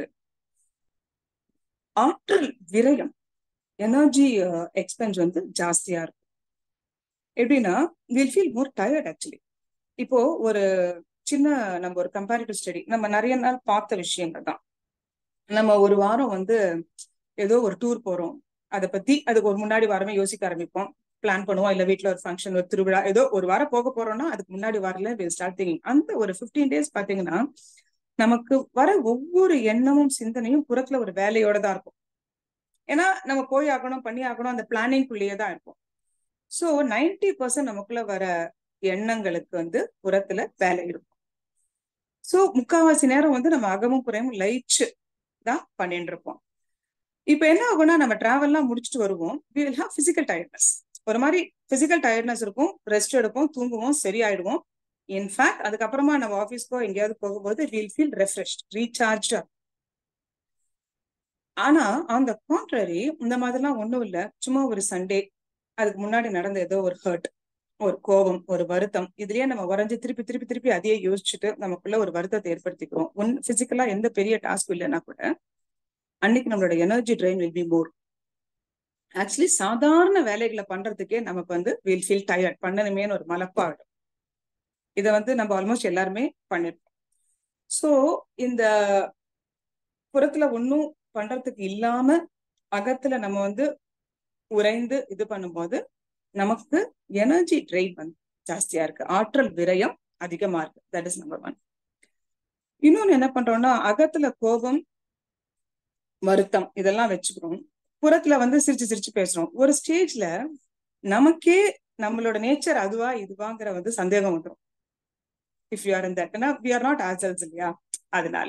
ஆற்றல் விரயம் எனர்ஜி எக்ஸ்பென்ஸ் வந்து ஜாஸ்தியா இருக்கும் எப்படின்னா will feel more tired actually இப்போ ஒரு சின்ன நம்ம ஒரு கம்பேரிட்டிவ் ஸ்டடி நம்ம நிறைய நாள் பார்த்த விஷயங்கள் தான் நம்ம ஒரு வாரம் வந்து ஏதோ ஒரு டூர் போறோம் அதை பத்தி அதுக்கு ஒரு முன்னாடி வாரமே யோசிக்க ஆரம்பிப்போம் பிளான் பண்ணுவோம் இல்ல வீட்ல ஒரு ஃபங்க்ஷன் ஒரு திருவிழா ஏதோ ஒரு வாரம் போக போறோம்னா அதுக்கு முன்னாடி வாரல வில் ஸ்டார்ட் திங்கிங் அந்த ஒரு 15 டேஸ் பாத்தீங்கன்னா நமக்கு வர ஒவ்வொரு எண்ணமும் சிந்தனையும் புறத்துல ஒரு வேலையோட தான் இருக்கும் ஏன்னா நம்ம போய் ஆகணும் பண்ணி ஆகணும் அந்த பிளானிங்குள்ளேயே தான் இருக்கும் சோ 90% பர்சன்ட் நமக்குள்ள வர எண்ணங்களுக்கு வந்து புறத்துல வேலை இருக்கும் சோ முக்காவாசி நேரம் வந்து நம்ம அகமும் புறமும் லயிச்சு தான் பண்ணிட்டு இருப்போம் இப்ப என்ன ஆகும்னா நம்ம டிராவல்லாம் முடிச்சுட்டு வருவோம் we will have physical tiredness ஒரு மாதிரி பிசிக்கல் டயர்ட்னஸ் இருக்கும் ரெஸ்ட் எடுப்போம் தூங்குவோம் சரியாயிடுவோம் இன்ஃபேக்ட் அதுக்கப்புறமா நம்ம ஆஃபீஸ்க்கோ எங்கேயாவது போகும்போது வீல் ஃபீல் ரெஃப்ரெஷ்ட் ரீசார்ஜ் ஆனா ஆன் த கான்ட்ரரி இந்த மாதிரிலாம் ஒண்ணும் இல்ல சும்மா ஒரு சண்டே அதுக்கு முன்னாடி நடந்த ஏதோ ஒரு ஹர்ட் ஒரு கோபம் ஒரு வருத்தம் இதுலயே நம்ம உறைஞ்சு திருப்பி திருப்பி திருப்பி அதையே யோசிச்சுட்டு நமக்குள்ள ஒரு வருத்தத்தை ஏற்படுத்திக்கிறோம் ஒன் பிசிக்கலா எந்த பெரிய டாஸ்க் இல்லைன்னா கூட அன்னைக்கு நம்மளோட energy drain will be more actually சாதாரண வேலைகளை பண்றதுக்கே நமக்கு வந்து வில் ஃபீல் டயர்ட் பண்ணணுமேன்னு ஒரு மலப்பாடும் இதை வந்து நம்ம ஆல்மோஸ்ட் எல்லாருமே பண்ணிருப்போம் சோ இந்த புறத்துல ஒன்றும் பண்றதுக்கு இல்லாம அகத்துல நம்ம வந்து உறைந்து இது பண்ணும்போது நமக்கு எனர்ஜி ட்ரெயின் வந்து ஜாஸ்தியா இருக்கு ஆற்றல் விரயம் அதிகமா இருக்கு தட் இஸ் நம்பர் ஒன் இன்னொன்னு என்ன பண்றோம்னா அகத்துல கோபம் வருத்தம் இதெல்லாம் வச்சுக்கிறோம் புறத்துல வந்து சிரிச்சு சிரிச்சு பேசுறோம் ஒரு ஸ்டேஜ்ல நமக்கே நம்மளோட நேச்சர் அதுவா இதுவாங்கிற வந்து சந்தேகம் வந்துடும் if you are in that we are not ourselves இல்லையா அதனால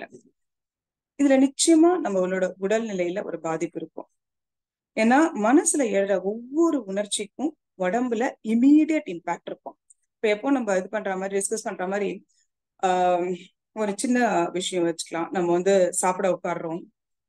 இதுல நிச்சயமா நம்மளோட உடல்நிலையில ஒரு பாதிப்பு இருக்கும் ஏன்னா மனசுல எழுற ஒவ்வொரு உணர்ச்சிக்கும் உடம்புல இமீடியட் இம்பாக்ட் இருக்கும் இப்ப எப்போ நம்ம இது பண்ற மாதிரி டிஸ்கஸ் பண்ற மாதிரி ஆஹ் ஒரு சின்ன விஷயம் வச்சுக்கலாம் நம்ம வந்து சாப்பிட உட்காடுறோம்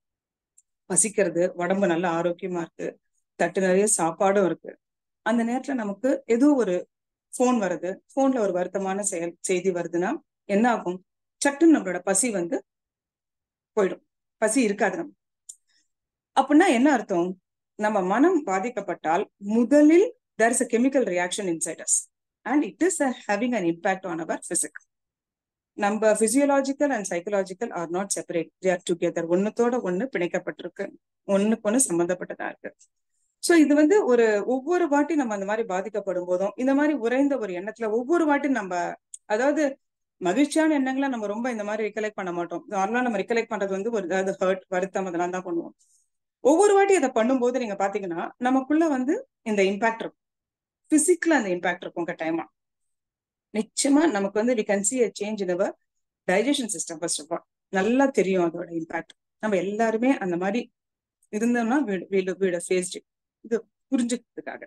பசிக்கிறது உடம்பு நல்ல ஆரோக்கியமா இருக்கு தட்டு நிறைய சாப்பாடும் இருக்கு அந்த நேரத்துல நமக்கு ஏதோ ஒரு ஃபோன் வருது ஃபோன்ல ஒரு வருத்தமான செயல் செய்தி வருதுன்னா என்ன ஆகும் சட்டுன்னு நம்மளோட பசி வந்து போயிடும் பசி இருக்காது நம்ம அப்படின்னா என்ன அர்த்தம் நம்ம மனம் பாதிக்கப்பட்டால் முதலில் there is a chemical reaction inside us and it is having an impact on our physique நம்ம physiological and psychological are not separate they are together ஒன்னுத்தோட ஒண்ணு பிணைக்கப்பட்டிருக்கு ஒண்ணுக்கு ஒண்ணு சம்பந்தப்பட்டதா இருக்கு சோ இது வந்து ஒரு ஒவ்வொரு வாட்டி நம்ம அந்த மாதிரி பாதிக்கப்படும் போதும் இந்த மாதிரி உறைந்த ஒரு எண்ணத்துல ஒவ்வொரு வாட்டி நம்ம அதாவது மகிழ்ச்சியான எண்ணங்களை நம்ம ரொம்ப இந்த மாதிரி ரிகலெக்ட் பண்ண மாட்டோம் நார்மலா நம்ம ரிகலெக்ட் பண்றது வந்து ஒரு அதாவது ஹர்ட் வருத்தம் அதெல்லாம் தான் பண்ணுவோம் ஒவ்வொரு வாட்டி அதை பண்ணும்போது நீங்க பாத்தீங்கன்னா நமக்குள்ள வந்து இந்த இம்பாக்ட் இருக்கும் பிசிக்கலா அந்த இம்பாக்ட் இருக்கும் கட்டாயமா நிச்சயமா நமக்கு வந்து we can see a change in our digestion system first of all நல்லா தெரியும் அதோட இம்பாக்ட் நம்ம எல்லாருமே அந்த மாதிரி இருந்தோம்னா வீடு வீட ஃபேஸ்டு இது புரிஞ்சுக்கிறதுக்காக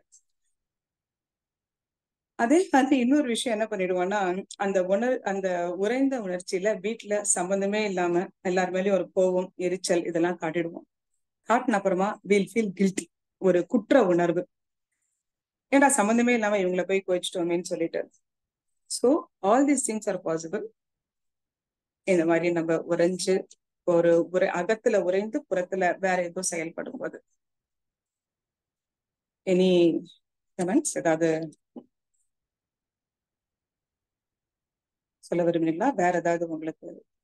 அதே மாதிரி இன்னொரு விஷயம் என்ன பண்ணிடுவோம்னா அந்த உணர் அந்த உறைந்த உணர்ச்சியில வீட்டுல சம்பந்தமே இல்லாம எல்லார் மேலயும் ஒரு கோபம் எரிச்சல் இதெல்லாம் காட்டிடுவோம் காட்டின அப்புறமா வீல் ஃபீல் கில்ட்டி ஒரு குற்ற உணர்வு ஏன்னா சம்பந்தமே இல்லாம இவங்களை போய் கோச்சிட்டோமேன்னு சொல்லிட்டு so all these things are possible இந்த மாதிரி நம்ம உறைஞ்சு ஒரு உரை அகத்துல உறைந்து புறத்துல வேற ஏதோ செயல்படும் போது எனி கமெண்ட்ஸ் ஏதாவது சொல்ல விரும்புறீங்களா வேற ஏதாவது உங்களுக்கு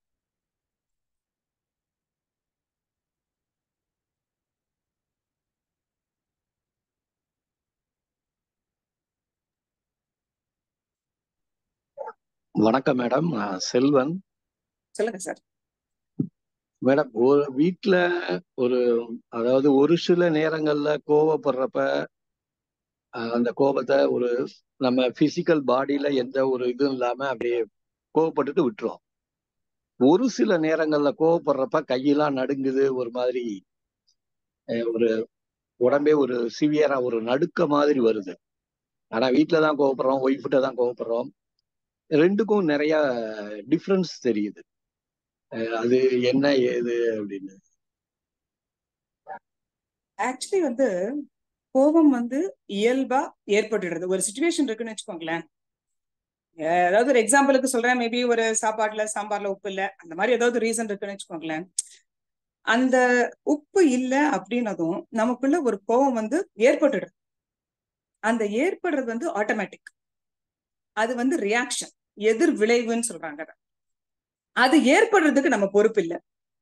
வணக்கம் மேடம் நான் செல்வன் சொல்லுங்க சார் மேடம் ஒரு வீட்ல ஒரு அதாவது ஒரு சில நேரங்கள்ல கோவப்படுறப்ப அஹ், அந்த கோபத்தை ஒரு நம்ம பிசிக்கல் பாடியில எந்த ஒரு இதுவும் இல்லாம அப்படியே கோவப்பட்டுட்டு விட்டுரும் ஒரு சில நேரங்கள்ல கோவப்படுறப்ப கையெல்லாம் நடுங்குது ஒரு மாதிரி அஹ், ஒரு உடம்பே ஒரு சிவியரா ஒரு நடுக்க மாதிரி வருது ஆனா வீட்டுல தான் கோவப்படுறோம் ஒய்ஃப்கிட்ட தான் கோவப்படுறோம் ரெண்டுக்கும் நிறைய டிஃப்ரென்ஸ் தெரியுது அஹ், அது என்ன ஏது அப்படின்னு ஆக்சுவலி வந்து கோபம் வந்து இயல்பா ஏற்பட்டுடுறது ஒரு சுச்சுவேஷன் இருக்குன்னு வச்சுக்கோங்களேன் ஏதாவது ஒரு எக்ஸாம்பிளுக்கு சொல்றேன் மேபி ஒரு சாப்பாட்டுல சாம்பார்ல உப்பு இல்ல அந்த மாதிரி ஏதாவது ரீசன் இருக்குன்னு வச்சுக்கோங்களேன் அந்த உப்பு இல்ல அப்படின்னதும் நமக்குள்ள ஒரு கோபம் வந்து ஏற்பட்டுடுது அந்த ஏற்படுறது வந்து ஆட்டோமேட்டிக் அது வந்து ரியாக்ஷன் எதிர் விளைவுன்னு சொல்றாங்க அதை. அது ஏற்படுறதுக்கு நம்ம பொறுப்பு இல்லை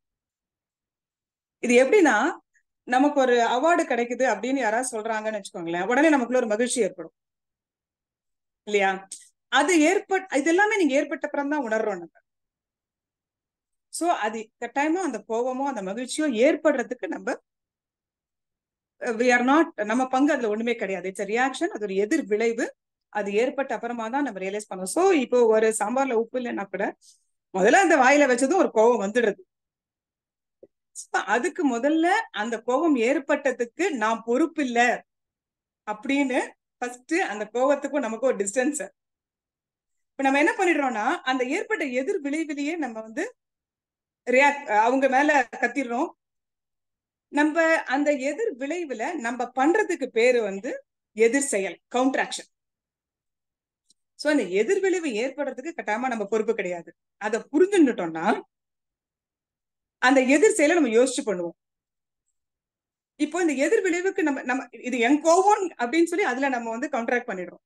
இது எப்படின்னா நமக்கு ஒரு அவார்டு கிடைக்குது அப்படின்னு யாராவது சொல்றாங்கன்னு வச்சுக்கோங்களேன் உடனே நமக்குள்ள ஒரு மகிழ்ச்சி ஏற்படும் இல்லையா அது ஏற்பட் இது எல்லாமே நீங்க ஏற்பட்ட அப்புறம் தான் உணர்றோம் நம்ம சோ அது கட்டாயமா அந்த கோபமோ அந்த மகிழ்ச்சியோ ஏற்படுறதுக்கு நம்ம வி ஆர் நாட் நம்ம பங்கு அதுல ஒண்ணுமே கிடையாது இட்ஸ் ரியாக்ஷன் அது ஒரு எதிர் விளைவு அது ஏற்பட்ட அப்புறமா தான் நம்ம ரியலைஸ் பண்ணோம் சோ இப்போ ஒரு சாம்பார்ல உப்பு இல்லைன்னா கூட முதல்ல அந்த வாயில வச்சதும் ஒரு கோபம் வந்துடுது So, அதுக்கு முதல்ல அந்த கோபம் ஏற்பட்டதுக்கு நான் பொறுப்பு இல்ல அப்படின்னு ஃபர்ஸ்ட் அந்த கோபத்துக்கும் நமக்கு ஒரு டிஸ்டன்ஸ் இப்ப நம்ம என்ன பண்ணிடுறோம்னா அந்த ஏற்பட்ட எதிர் விளைவிலேயே நம்ம வந்து ரியாக்ட் அவங்க மேல கத்திடுறோம் நம்ம அந்த எதிர் விளைவுல நம்ம பண்றதுக்கு பேரு வந்து எதிர் செயல் கவுண்டராக்ஷன் சோ அந்த எதிர் விளைவு ஏற்படுறதுக்கு கட்டாயமா நம்ம பொறுப்பு கிடையாது அதை புரிஞ்சுட்டோம்னா அந்த எதிர் செயலை நம்ம யோசிச்சு பண்ணுவோம் இப்போ இந்த எதிர் விளைவுக்கு நம்ம நம்ம இது என் கோவம் அப்படின்னு சொல்லி அதுல நம்ம வந்து கவுண்டராக்ட் பண்ணிடுறோம்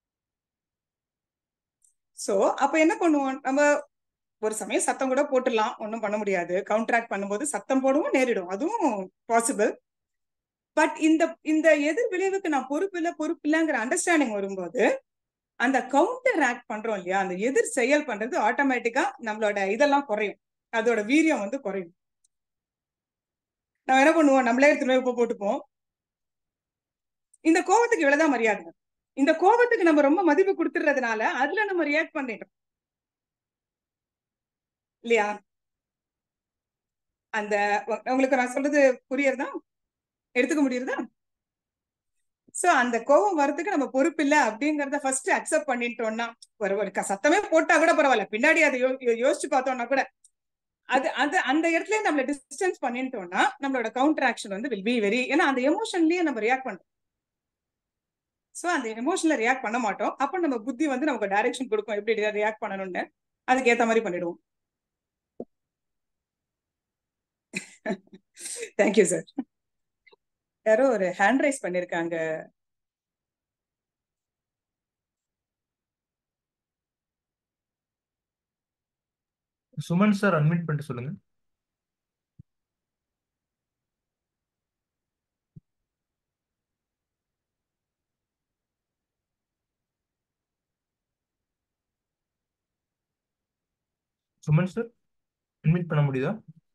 சோ அப்ப என்ன பண்ணுவோம் நம்ம ஒரு சமயம் சத்தம் கூட போட்டுடலாம் ஒன்றும் பண்ண முடியாது கவுண்டராக்ட் பண்ணும்போது சத்தம் போடவும் நேரிடும் அதுவும் பாசிபிள் பட் இந்த இந்த எதிர் விளைவுக்கு நான் பொறுப்பு இல்லை பொறுப்பு இல்லைங்கிற அண்டர்ஸ்டாண்டிங் வரும்போது அந்த கவுண்டர் ஆக்ட் பண்றோம் இல்லையா அந்த எதிர் செயல் பண்றது ஆட்டோமேட்டிக்கா நம்மளோட இதெல்லாம் குறையும் அதோட வீரியம் வந்து குறையும் நம்ம என்ன பண்ணுவோம் நம்மளே எடுத்துட்டு உப்பு போட்டுப்போம் இந்த கோபத்துக்கு இவ்வளவுதான் மரியாதை இந்த கோபத்துக்கு நம்ம ரொம்ப மதிப்பு கொடுத்துறதுனால அதுல நம்ம ரியாக்ட் பண்ணிட்டோம் இல்லையா அந்த உ- உங்களுக்கு நான் சொல்றது புரியுறதா எடுத்துக்க முடியுறதா சோ அந்த கோபம் வரதுக்கு நம்ம பொறுப்பு இல்ல அப்படிங்கறத ஃபர்ஸ்ட் அக்செப்ட் பண்ணிட்டோம்னா ஒரு ஒரு க- சத்தமே போட்டா கூட பரவாயில்ல பின்னாடி அதை யோ- யோ- யோசிச்சு பார்த்தோம்னா கூட அது அது அந்த இடத்துல நம்மள டிஸ்டன்ஸ் பண்ணிட்டோம்னா நம்மளோட கவுண்டர் ஆக்ஷன் வந்து வில் பி வெரி ஏன்னா அந்த எமோஷன்லயே நம்ம ரியாக்ட் பண்றோம் சோ அந்த எமோஷன்ல ரியாக்ட் பண்ண மாட்டோம் அப்ப நம்ம புத்தி வந்து நமக்கு டைரக்ஷன் கொடுக்கும் எப்படி ரியாக்ட் பண்ணணும்னு அதுக்கு ஏத்த மாதிரி பண்ணிடுவோம் தேங்க்யூ சார் யாரோ ஒரு ஹேண்ட் ரைஸ் பண்ணிருக்காங்க சுமன் சார் அட்மிட் பண்ணிட்டு சொல்லுங்க சுமன் சார் அட்மிட் பண்ண முடியுதா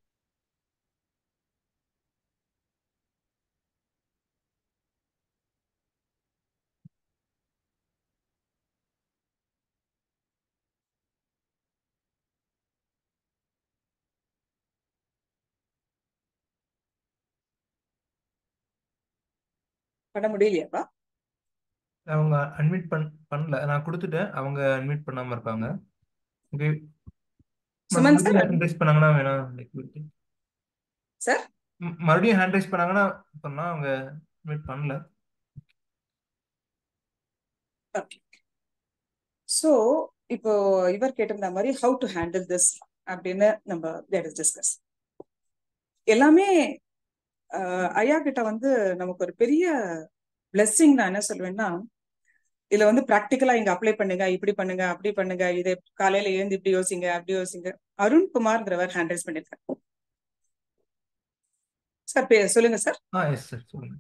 பண்ண முடியலையாப்பா அவங்க அட்மிட் பண் பண்ணல நான் கொடுத்துட்டேன் அவங்க அட்மிட் பண்ணாம இருக்காங்க okay Suman sir hand raise பண்ணாங்கன்னா வேணா like, சார் ம், மறுபடியும் ஹேண்ட் ரைஸ் பண்ணாங்கன்னா பண்ணா அவங்க அட்மிட் பண்ணல ஓகே ஸோ இப்போ இவர் கேட்டிருந்த மாதிரி ஹவு டு ஹேண்டில் திஸ் அப்படின்னு நம்ம let us டிஸ்கஸ் எல்லாமே ஆஹ், ஐயா கிட்ட வந்து நமக்கு ஒரு பெரிய பிளெஸ்ஸிங் நான் என்ன சொல்வேன்னா இதுல வந்து ப்ராக்டிக்கலா இங்க அப்ளை பண்ணுங்க இப்படி பண்ணுங்க அப்படி பண்ணுங்க இதை காலையில எழுந்து இப்படி யோசிங்க அப்படி யோசிங்க அருண்குமார்ங்கிறவர் ஹேண்ட் ரைஸ் பண்ணிருக்காரு சார் பே சொல்லுங்க சார் ஆ எஸ் சார் சொல்லுங்க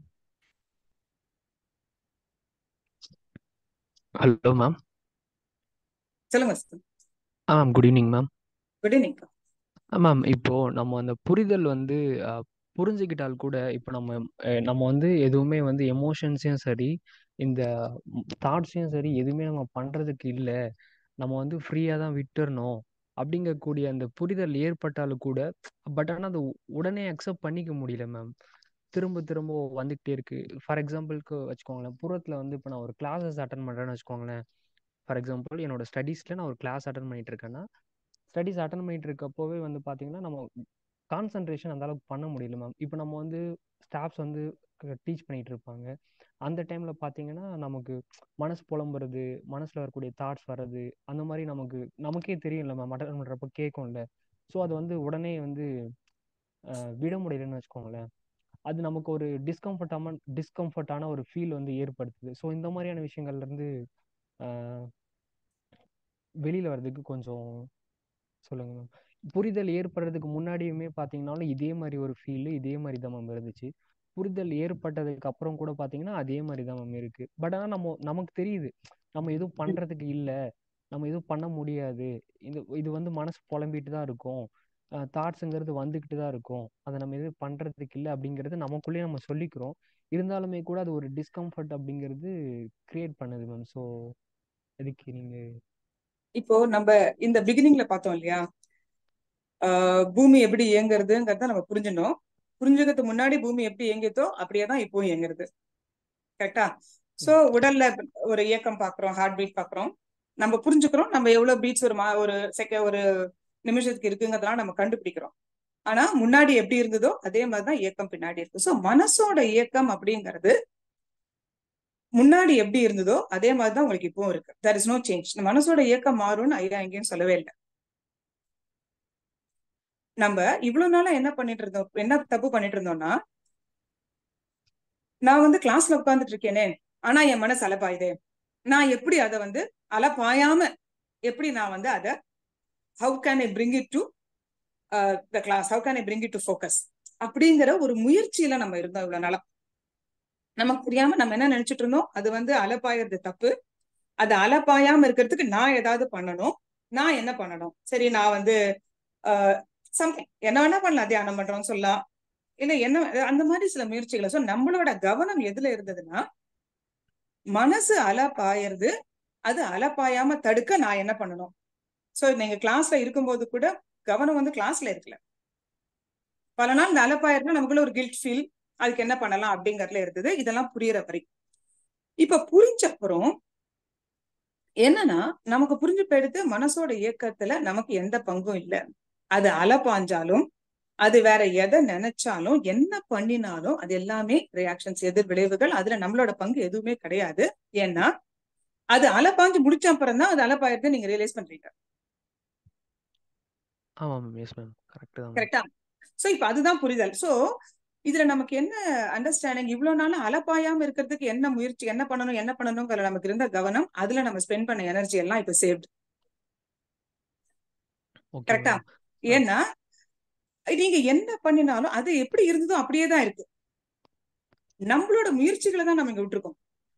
ஹலோ மேம் சொல்லுங்க சார் ஆ ma'am good evening ma'am good evening ma'am இப்போ நம்ம அந்த புரிதல் வந்து அ, புரிஞ்சுக்கிட்டால் கூட இப்போ நம்ம அ, நம்ம வந்து எதுவுமே வந்து எமோஷன்ஸையும் சரி இந்த தாட்ஸையும் சரி எதுவுமே நம்ம பண்ணுறதுக்கு இல்லை நம்ம வந்து ஃப்ரீயாக தான் விட்டுறணும் அப்படிங்கக்கூடிய அந்த புரிதல் ஏற்பட்டாலும் கூட பட் ஆனால் அது உடனே அக்செப்ட் பண்ணிக்க முடியல மேம் திரும்ப திரும்ப வந்துக்கிட்டே இருக்கு ஃபார் எக்ஸாம்பிளுக்கு வச்சுக்கோங்களேன் புறத்தில் வந்து இப்போ நான் ஒரு கிளாஸஸ் அட்டன் பண்ணுறேன்னு வச்சுக்கோங்களேன் ஃபார் எக்ஸாம்பிள் என்னோட ஸ்டடீஸில் நான் ஒரு கிளாஸ் அட்டன் பண்ணிட்டு இருக்கேன்னா ஸ்டடீஸ் அட்டன் பண்ணிட்டு இருக்கப்போவே வந்து பார்த்தீங்கன்னா நம்ம கான்சன்ட்ரேஷன் அந்த அளவுக்கு பண்ண முடியல மேம் இப்போ நம்ம வந்து ஸ்டாஃப்ஸ் வந்து டீச் பண்ணிட்டு இருப்பாங்க அந்த டைம்ல பார்த்தீங்கன்னா நமக்கு மனசு புலம்புறது மனசுல வரக்கூடிய தாட்ஸ் வர்றது அந்த மாதிரி நமக்கு நமக்கே தெரியும்ல மேம் அட்டன் பண்றப்ப கேட்கும்ல ஸோ அது வந்து உடனே வந்து அஹ், விட முடியலன்னு வச்சுக்கோங்களேன் அது நமக்கு ஒரு டிஸ்கம்ஃபர்டான டிஸ்கம்ஃபர்ட்டான ஒரு ஃபீல் வந்து ஏற்படுத்துது ஸோ இந்த மாதிரியான விஷயங்கள்ல இருந்து அஹ், வெளியில வர்றதுக்கு கொஞ்சம் சொல்லுங்க மேம் புரிதல் ஏற்படுறதுக்கு முன்னாடியுமே பார்த்தீங்கன்னாலும் இதே மாதிரி ஒரு ஃபீல் இதே மாதிரி தான் மேம் இருந்துச்சு புரிதல் ஏற்பட்டதுக்கு அப்புறம் கூட பார்த்தீங்கன்னா அதே மாதிரி தான் மேம் இருக்கு பட் ஆனால் நம்ம நமக்கு தெரியுது நம்ம எதுவும் பண்றதுக்கு இல்லை நம்ம எதுவும் பண்ண முடியாது இது இது வந்து மனசு புலம்பிட்டு தான் இருக்கும் தாட்ஸுங்கிறது வந்துக்கிட்டு தான் இருக்கும் அதை நம்ம எதுவும் பண்றதுக்கு இல்லை அப்படிங்கிறது நமக்குள்ளேயே நம்ம சொல்லிக்கிறோம் இருந்தாலுமே கூட அது ஒரு டிஸ்கம்ஃபர்ட் அப்படிங்கிறது கிரியேட் பண்ணுது மேம் ஸோ இதுக்கு நீங்க இப்போ நம்ம இந்த பிகினிங்ல பார்த்தோம் இல்லையா ஆஹ் பூமி எப்படி இயங்குறதுங்கிறத நம்ம புரிஞ்சிடணும் புரிஞ்சுக்கிறதுக்கு முன்னாடி பூமி எப்படி இயங்கியதோ அப்படியே தான் இப்பவும் இயங்குறது கரெக்டா சோ உடல்ல ஒரு இயக்கம் பாக்குறோம் ஹார்ட் பீட் பாக்குறோம் நம்ம புரிஞ்சுக்கிறோம் நம்ம எவ்வளவு பீட்ஸ் ஒரு மா ஒரு செக ஒரு நிமிஷத்துக்கு இருக்குங்கிறதெல்லாம் நம்ம கண்டுபிடிக்கிறோம் ஆனா முன்னாடி எப்படி இருந்ததோ அதே மாதிரிதான் இயக்கம் பின்னாடி இருக்கு சோ மனசோட இயக்கம் அப்படிங்கிறது முன்னாடி எப்படி இருந்ததோ அதே மாதிரிதான் உங்களுக்கு இப்பவும் இருக்கு தர் இஸ் நோ சேஞ்ச் மனசோட இயக்கம் மாறும்னு ஐயா எங்கேயும் சொல்லவே இல்லை நம்ம இவ்வளவு நாளா என்ன பண்ணிட்டு இருந்தோம் என்ன தப்பு பண்ணிட்டு இருந்தோம்னா நான் வந்து கிளாஸ்ல உட்கார்ந்துட்டு இருக்கேனே ஆனா என் மனசு அலப்பாயுதே நான் எப்படி அதை வந்து அலப்பாயாம எப்படி நான் வந்து அதை how can I bring it to the class how can I bring it to focus அப்படிங்கிற ஒரு முயற்சியில நம்ம இருந்தோம் இவ்வளவு நாளா நமக்கு தெரியாம நம்ம என்ன நினைச்சிட்டு இருந்தோம் அது வந்து அலப்பாயறது தப்பு அது அலப்பாயாம இருக்கிறதுக்கு நான் ஏதாவது பண்ணணும் நான் என்ன பண்ணணும் சரி நான் வந்து சம்திங் என்ன வேணா பண்ணலாம் தியானம் பண்றோம்னு சொல்லலாம் இல்ல என்ன அந்த மாதிரி சில முயற்சிகளை சோ நம்மளோட கவனம் எதுல இருந்ததுன்னா மனசு அலப்பாயறது அது அலப்பாயாம தடுக்க நான் என்ன பண்ணணும் சோ நீங்க கிளாஸ்ல இருக்கும்போது கூட கவனம் வந்து கிளாஸ்ல இருக்கல பல நாள் இந்த அலப்பாயிருந்தா நமக்குள்ள ஒரு கில்ட் ஃபீல் அதுக்கு என்ன பண்ணலாம் அப்படிங்கறதுல இருந்தது இதெல்லாம் புரியுற வரைக்கும் இப்ப புரிஞ்ச அப்புறம் என்னன்னா நமக்கு புரிஞ்சு போயிடுத்து மனசோட இயக்கத்துல நமக்கு எந்த பங்கும் இல்லை அது அலை பாஞ்சாலும் அது வேற எதை நினைச்சாலும் என்ன பண்ணினாலும் அது எல்லாமே ரியாக்ஷன்ஸ் எதிர் விளைவுகள் அதுல நம்மளோட பங்கு எதுவுமே கிடையாது ஏன்னா அது அலை பாஞ்சு முடிச்ச அப்புறம் தான் அது அலைப்பாயிருது நீங்க ரியலைஸ் பண்றீங்க ஆமா மேம் எஸ் மேம் கரெக்ட் தான் கரெக்டா சோ இப்ப அதுதான் புரிதல் சோ இதுல நமக்கு என்ன அண்டர்ஸ்டாண்டிங் இவ்வளவு நாள் அலப்பாயாம இருக்கிறதுக்கு என்ன முயற்சி என்ன பண்ணணும் என்ன பண்ணணுங்கிற நமக்கு இருந்த கவனம் அதுல நம்ம ஸ்பெண்ட் பண்ண எனர்ஜி எல்லாம் இப்ப சேவ்டு ஓகே கரெக்டா ஏன்னா நீங்க என்ன பண்ணினாலும் அது எப்படி இருந்ததோ அப்படியே தான் இருக்கு நம்மளோட முயற்சிகளை தான் நம்ம இங்க விட்டுருக்கோம்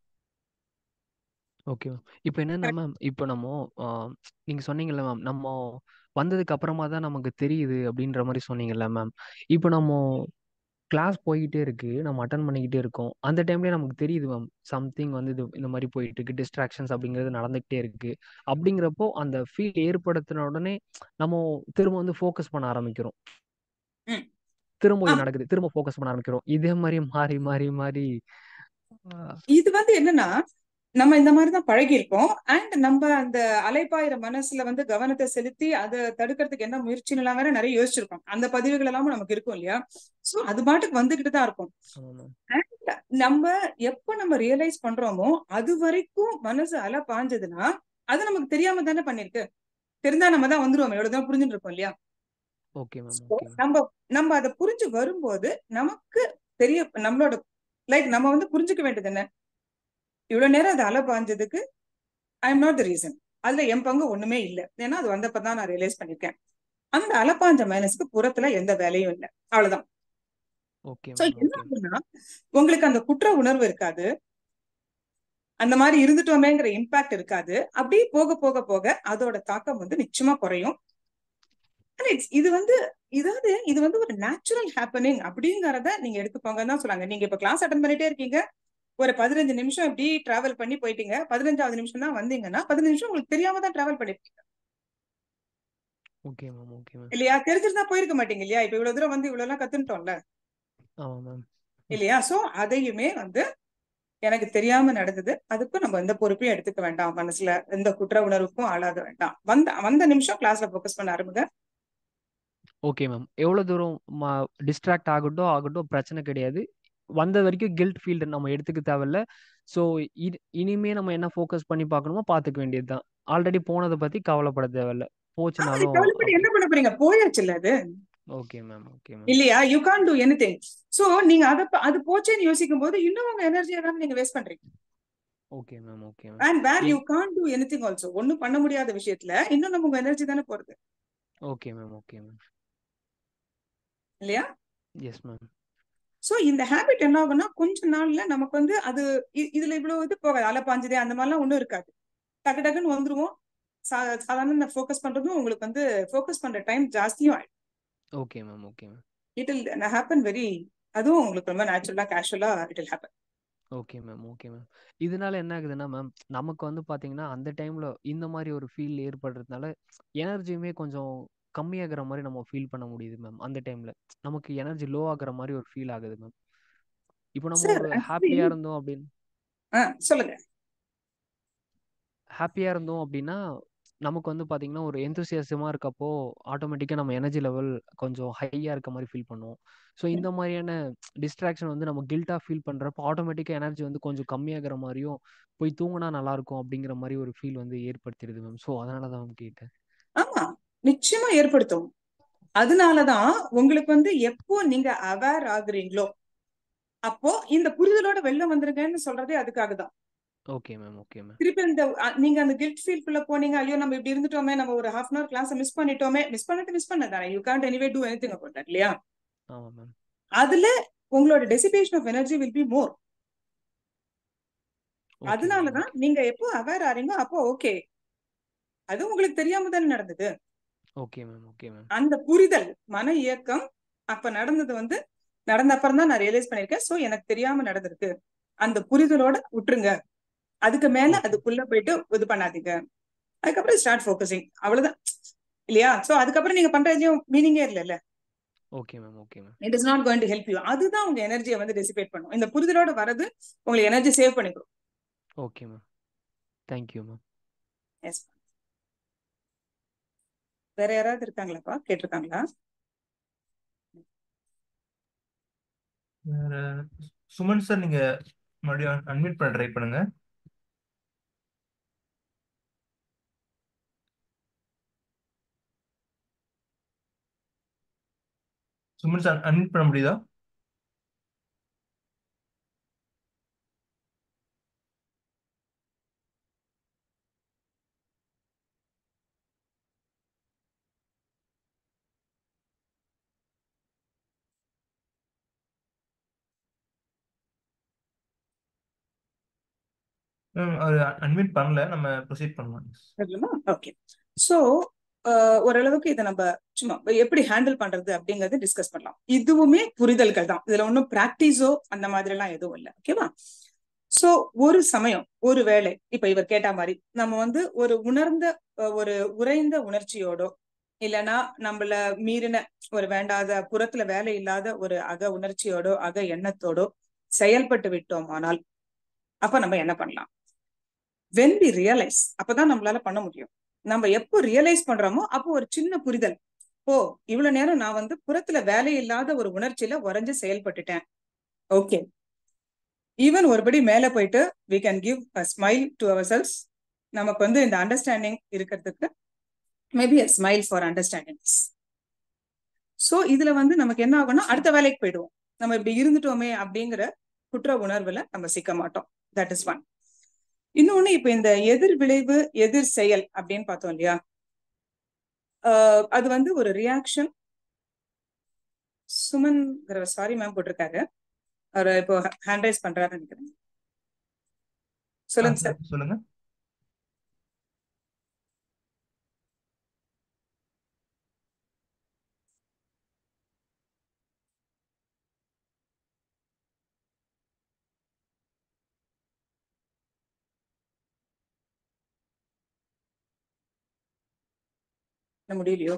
ஓகே மேம் இப்போ என்னன்னா மேம் இப்போ நம்ம நீங்க சொன்னீங்கல்ல மேம் நம்ம வந்ததுக்கு அப்புறமா தான் நமக்கு தெரியுது அப்படின்ற மாதிரி சொன்னீங்கல்ல மேம் இப்போ நம்ம கிளாஸ் போய்கிட்டே இருக்கு நம்ம அட்டன் பண்ணிக்கிட்டே இருக்கோம் அந்த டைம்லயே நமக்கு தெரியுது மேம் சம்திங் வந்து இது இந்த மாதிரி போயிட்டு இருக்கு டிஸ்ட்ராக்ஷன்ஸ் அப்படிங்கிறது நடந்துகிட்டே இருக்கு அப்படிங்கிறப்போ அந்த ஃபீல் ஏற்படுத்தின உடனே நம்ம திரும்ப வந்து ஃபோக்கஸ் பண்ண ஆரம்பிக்கிறோம் திரும்ப இது நடக்குது திரும்ப ஃபோக்கஸ் பண்ண ஆரம்பிக்கிறோம் இதே மாதிரி மாறி மாறி மாறி இது வந்து என்னன்னா நம்ம இந்த மாதிரிதான் பழகி இருக்கோம் அண்ட் நம்ம அந்த அலைப்பாயிர மனசுல வந்து கவனத்தை செலுத்தி அதை தடுக்கிறதுக்கு என்ன முயற்சிலாம் வேற நிறைய யோசிச்சிருக்கோம் அந்த பதிவுகள் எல்லாமும் நமக்கு இருக்கும் இல்லையா சோ அது பாட்டுக்கு வந்துகிட்டு தான் இருக்கும் அண்ட் நம்ம எப்ப நம்ம ரியலைஸ் பண்றோமோ அது வரைக்கும் மனசு அலை பாஞ்சதுன்னா அது நமக்கு தெரியாம தானே பண்ணிருக்கு தெரிஞ்சா நம்ம தான் வந்துருவோம் எவ்வளவுதான் புரிஞ்சுட்டு இருக்கோம் இல்லையா நம்ம நம்ம அதை புரிஞ்சு வரும்போது நமக்கு தெரிய நம்மளோட லைக் நம்ம வந்து புரிஞ்சுக்க வேண்டியது என்ன இவ்வளவு நேரம் அது அலை பாஞ்சதுக்கு I am not the reason அதுல என் பங்கு ஒண்ணுமே இல்லை ஏன்னா அது வந்தப்பதான் நான் ரியலைஸ் பண்ணிருக்கேன் அந்த அலப்பாஞ்ச மைனஸ்க்கு புறத்துல எந்த வேலையும் இல்லை அவ்வளவுதான் என்ன உங்களுக்கு அந்த குற்ற உணர்வு இருக்காது அந்த மாதிரி இருந்துட்டோமேங்கிற இம்பாக்ட் இருக்காது அப்படியே போக போக போக அதோட தாக்கம் வந்து நிச்சயமா குறையும் இது வந்து இதாவது இது வந்து ஒரு நேச்சுரல் ஹேப்பனிங் அப்படிங்கறத நீங்க எடுத்துக்கோங்கன்னு தான் சொல்றாங்க நீங்க இப்ப கிளாஸ் அட்டன் பண்ணிட்டே இருக்கீங்க ஒரு பதினஞ்சு நிமிஷம் இப்படி டிராவல் பண்ணி போயிட்டீங்க பதினஞ்சாவது நிமிஷம் தான் வந்தீங்கன்னா பதினஞ்சு நிமிஷம் உங்களுக்கு தெரியாம தான் டிராவல் பண்ணிருக்கீங்க ஓகே மேம் ஓகே மேம் இல்லையா தெரிஞ்சிருந்தா போயிருக்க மாட்டீங்க இல்லையா இப்ப இவ்வளவு தூரம் வந்து இவ்வளவு எல்லாம் கத்துட்டோம்ல ஆமா மேம் இல்லையா சோ அதையுமே வந்து எனக்கு தெரியாம நடந்தது அதுக்கும் நம்ம எந்த பொறுப்பையும் எடுத்துக்க வேண்டாம் மனசுல எந்த குற்ற உணர்வுக்கும் ஆளாக வேண்டாம் வந்த வந்த நிமிஷம் கிளாஸ்ல போக்கஸ் பண்ண ஆரம்பிங்க ஓகே மேம் எவ்வளவு தூரம் டிஸ்ட்ராக்ட் ஆகட்டும் ஆகட்டும் பிரச்சனை கிடையாது வந்த வரைக்கும் கில்ட் ஃபீல்டு நம்ம எடுத்துக்க தேவையில்ல ஸோ இது இனிமே நம்ம என்ன ஃபோக்கஸ் பண்ணி பார்க்கணுமோ பார்த்துக்க வேண்டியது தான் ஆல்ரெடி போனதை பற்றி கவலைப்பட தேவையில்ல ஆமா போச்சுனாலும் கவலைப்பட்டு என்ன பண்ண போறீங்க போயாச்சுல்ல அது ஓகே மேம் ஓகே மேம் இல்லையா you can do anything so நீங்க அத ப- அது போச்சேன்னு யோசிக்கும் போது இன்னும் உங்க எனர்ஜியை தான் நீங்க வேஸ்ட் பண்றீங்க okay ma'am okay ma'am and where you can do anything also ஒன்னும் பண்ண முடியாத விஷயத்துல இன்னும் நம்ம உங்க எனர்ஜி தானே போறது ஓகே மேம் ஓகே மேம் இல்லையா எஸ் மேம் சோ இந்த ஹேபிட் என்ன ஆகும்னா கொஞ்ச நாள்ல நமக்கு வந்து அது இ- இதுல இவ்வளவு இது போகாது அலப்பாஞ்சதே அந்த மாதிரிலாம் ஒண்ணும் இருக்காது டக்கு டக்குன்னு வந்துருவோம் சா- சாதாரண ஃபோக்கஸ் பண்றதும் உங்களுக்கு வந்து ஃபோக்கஸ் பண்ற டைம் ஜாஸ்தியும் ஆயிடும் okay ma'am okay ma'am it'll happen very அதுவும் உங்களுக்கு ரொம்ப நேச்சுரலா கேஷுவலா it'll happen okay ma'am okay ma'am இதனால என்ன ஆகுதுன்னா மேம் நமக்கு வந்து பாத்தீங்கன்னா அந்த டைம்ல இந்த மாதிரி ஒரு ஃபீல் ஏற்படுறதுனால எனர்ஜியுமே கொஞ்சம் கம்மியாகிற மாதிரி நம்ம ஃபீல் பண்ண முடியுது மேம் அந்த டைம்ல நமக்கு எனர்ஜி லோ ஆகுற மாதிரி ஒரு ஃபீல் ஆகுது மேம் இப்போ நம்ம சார் ஒரு ஆக்சுவலி ஹாப்பியா இருந்தோம் அப்படின்னு சொல்லுங்க ஹாப்பியா இருந்தோம் அப்படின்னா நமக்கு வந்து பாத்தீங்கன்னா ஒரு எந்தூசியாசமா இருக்கப்போ ஆட்டோமேட்டிக்கா நம்ம எனர்ஜி லெவல் கொஞ்சம் ஹையா இருக்க மாதிரி ஃபீல் பண்ணுவோம் ஸோ இந்த மாதிரியான டிஸ்ட்ராக்ஷன் வந்து நம்ம கில்ட்டா ஃபீல் பண்றப்போ ஆட்டோமேட்டிக்கா எனர்ஜி வந்து கொஞ்சம் கம்மியாகிற மாதிரியும் போய் தூங்கினா நல்லா இருக்கும் அப்படிங்கிற மாதிரி ஒரு ஃபீல் வந்து ஏற்படுத்திடுது மேம் ஸோ அதனால தான் மேம் கேட்டேன் ஆமா நிச்சயமா ஏற்படுத்தும் அதனாலதான் உங்களுக்கு வந்து எப்போ நீங்க அவேர் ஆகுறீங்களோ அப்போ இந்த புரிதலோட வெளில வந்துருங்கன்னு சொல்றதே அதுக்காக தான் ஓகே மேம் ஓகே மேம் திருப்பி இந்த அ- நீங்க அந்த கில்ட் ஃபீல் குள்ள போனீங்க ஐயோ நம்ம இப்படி இருந்துட்டோமே நம்ம ஒரு half an hour class miss பண்ணிட்டோமே மிஸ் பண்ணிட்டு மிஸ் பண்ணதானே you can't anyway do anything about that இல்லையா ஆமா மேம் அதுல உங்களோட dissipation of energy will be more okay ma'am அதனாலதான் ஓகே நீங்க எப்போ அவேர் ஆறீங்க அப்போ ஓகே அது உங்களுக்கு தெரியாம தானே நடந்தது ஓகே மேம் ஓகே மேம் அந்த புரிதல் மன இயக்கம் அப்ப நடந்தது வந்து நடந்த அப்புறம் தான் நான் ரியலைஸ் பண்ணிருக்கேன் சோ எனக்கு தெரியாம நடந்திருக்கு அந்த புரிதலோட விட்டுருங்க அதுக்கு மேல ஓகே அதுக்குள்ள போயிட்டு இது பண்ணாதீங்க அதுக்கப்புறம் ஸ்டார்ட் ஃபோக்கஸிங் அவ்வளவுதான் இல்லையா சோ அதுக்கப்புறம் நீங்க பண்ற எதுவும் மீனிங்கே இல்லைல்ல okay ma'am okay ma'am it is not going to help you அதுதான் உங்க எனர்ஜியை வந்து டெசிபேட் பண்ணும் இந்த புரிதலோட வரது உங்களுக்கு எனர்ஜி சேவ் பண்ணிக்கும் okay ma'am thank you ma'am yes வேற யாராவது இருக்காங்களாப்பா கேட்டிருக்காங்களா வேற சுமன் சார் நீங்க மறுபடியும் அன்மியூட் பண்ண ட்ரை பண்ணுங்க சுமன் சார் அன்மியூட் பண்ண முடியுதா மேம் அவர் அன்மியூட் பண்ணல நம்ம ப்ரொசீட் பண்ணலாம் சரிங்களா ஓகே சோ ஓரளவுக்கு இதை நம்ம சும்மா எப்படி ஹேண்டில் பண்றது அப்படிங்கறது டிஸ்கஸ் பண்ணலாம் இதுவுமே புரிதல்கள் தான் இதுல ஒன்றும் பிராக்டிஸோ அந்த மாதிரி எல்லாம் எதுவும் இல்லை ஓகேவா சோ ஒரு சமயம் ஒரு வேளை இப்ப இவர் கேட்ட மாதிரி நம்ம வந்து ஒரு உணர்ந்த அஹ், ஒரு உறைந்த உணர்ச்சியோடோ இல்லைன்னா நம்மள மீறின ஒரு வேண்டாத புறத்துல வேலை இல்லாத ஒரு அக உணர்ச்சியோடோ அக எண்ணத்தோடோ செயல்பட்டு விட்டோமானால் அப்ப நம்ம என்ன பண்ணலாம் வென் வி ரியலைஸ் அப்பதான் நம்மளால பண்ண முடியும் நம்ம எப்போ ரியலைஸ் பண்றோமோ அப்போ ஒரு சின்ன புரிதல் ஓ இவ்வளவு நேரம் நான் வந்து புறத்துல வேலை இல்லாத ஒரு உணர்ச்சியில உறைஞ்சு செயல்பட்டுட்டேன் ஓகே ஈவன் ஒருபடி மேல போயிட்டு we can give a smile to our cells நமக்கு வந்து இந்த அண்டர்ஸ்டாண்டிங் இருக்கிறதுக்கு maybe a smile for understanding so இதுல வந்து நமக்கு என்ன ஆகும்னா அடுத்த வேலைக்கு போயிடுவோம் நம்ம இப்படி இருந்துட்டோமே அப்படிங்கிற குற்ற உணர்வுல நம்ம சிக்க மாட்டோம் தட் இஸ் ஒன் இன்னொன்னு இப்ப இந்த எதிர் விளைவு எதிர் செயல் அப்படின்னு பார்த்தோம் இல்லையா ஆஹ் அது வந்து ஒரு ரியாக்ஷன் சுமன் சாரி மேம் போட்டிருக்காரு அவர் இப்போ ஹேண்ட் ரைஸ் பண்றாருன்னு நினைக்கிறேன் ஆ சொல்லுங்க சார் சார் சொல்லுங்க என்ன முடியலையோ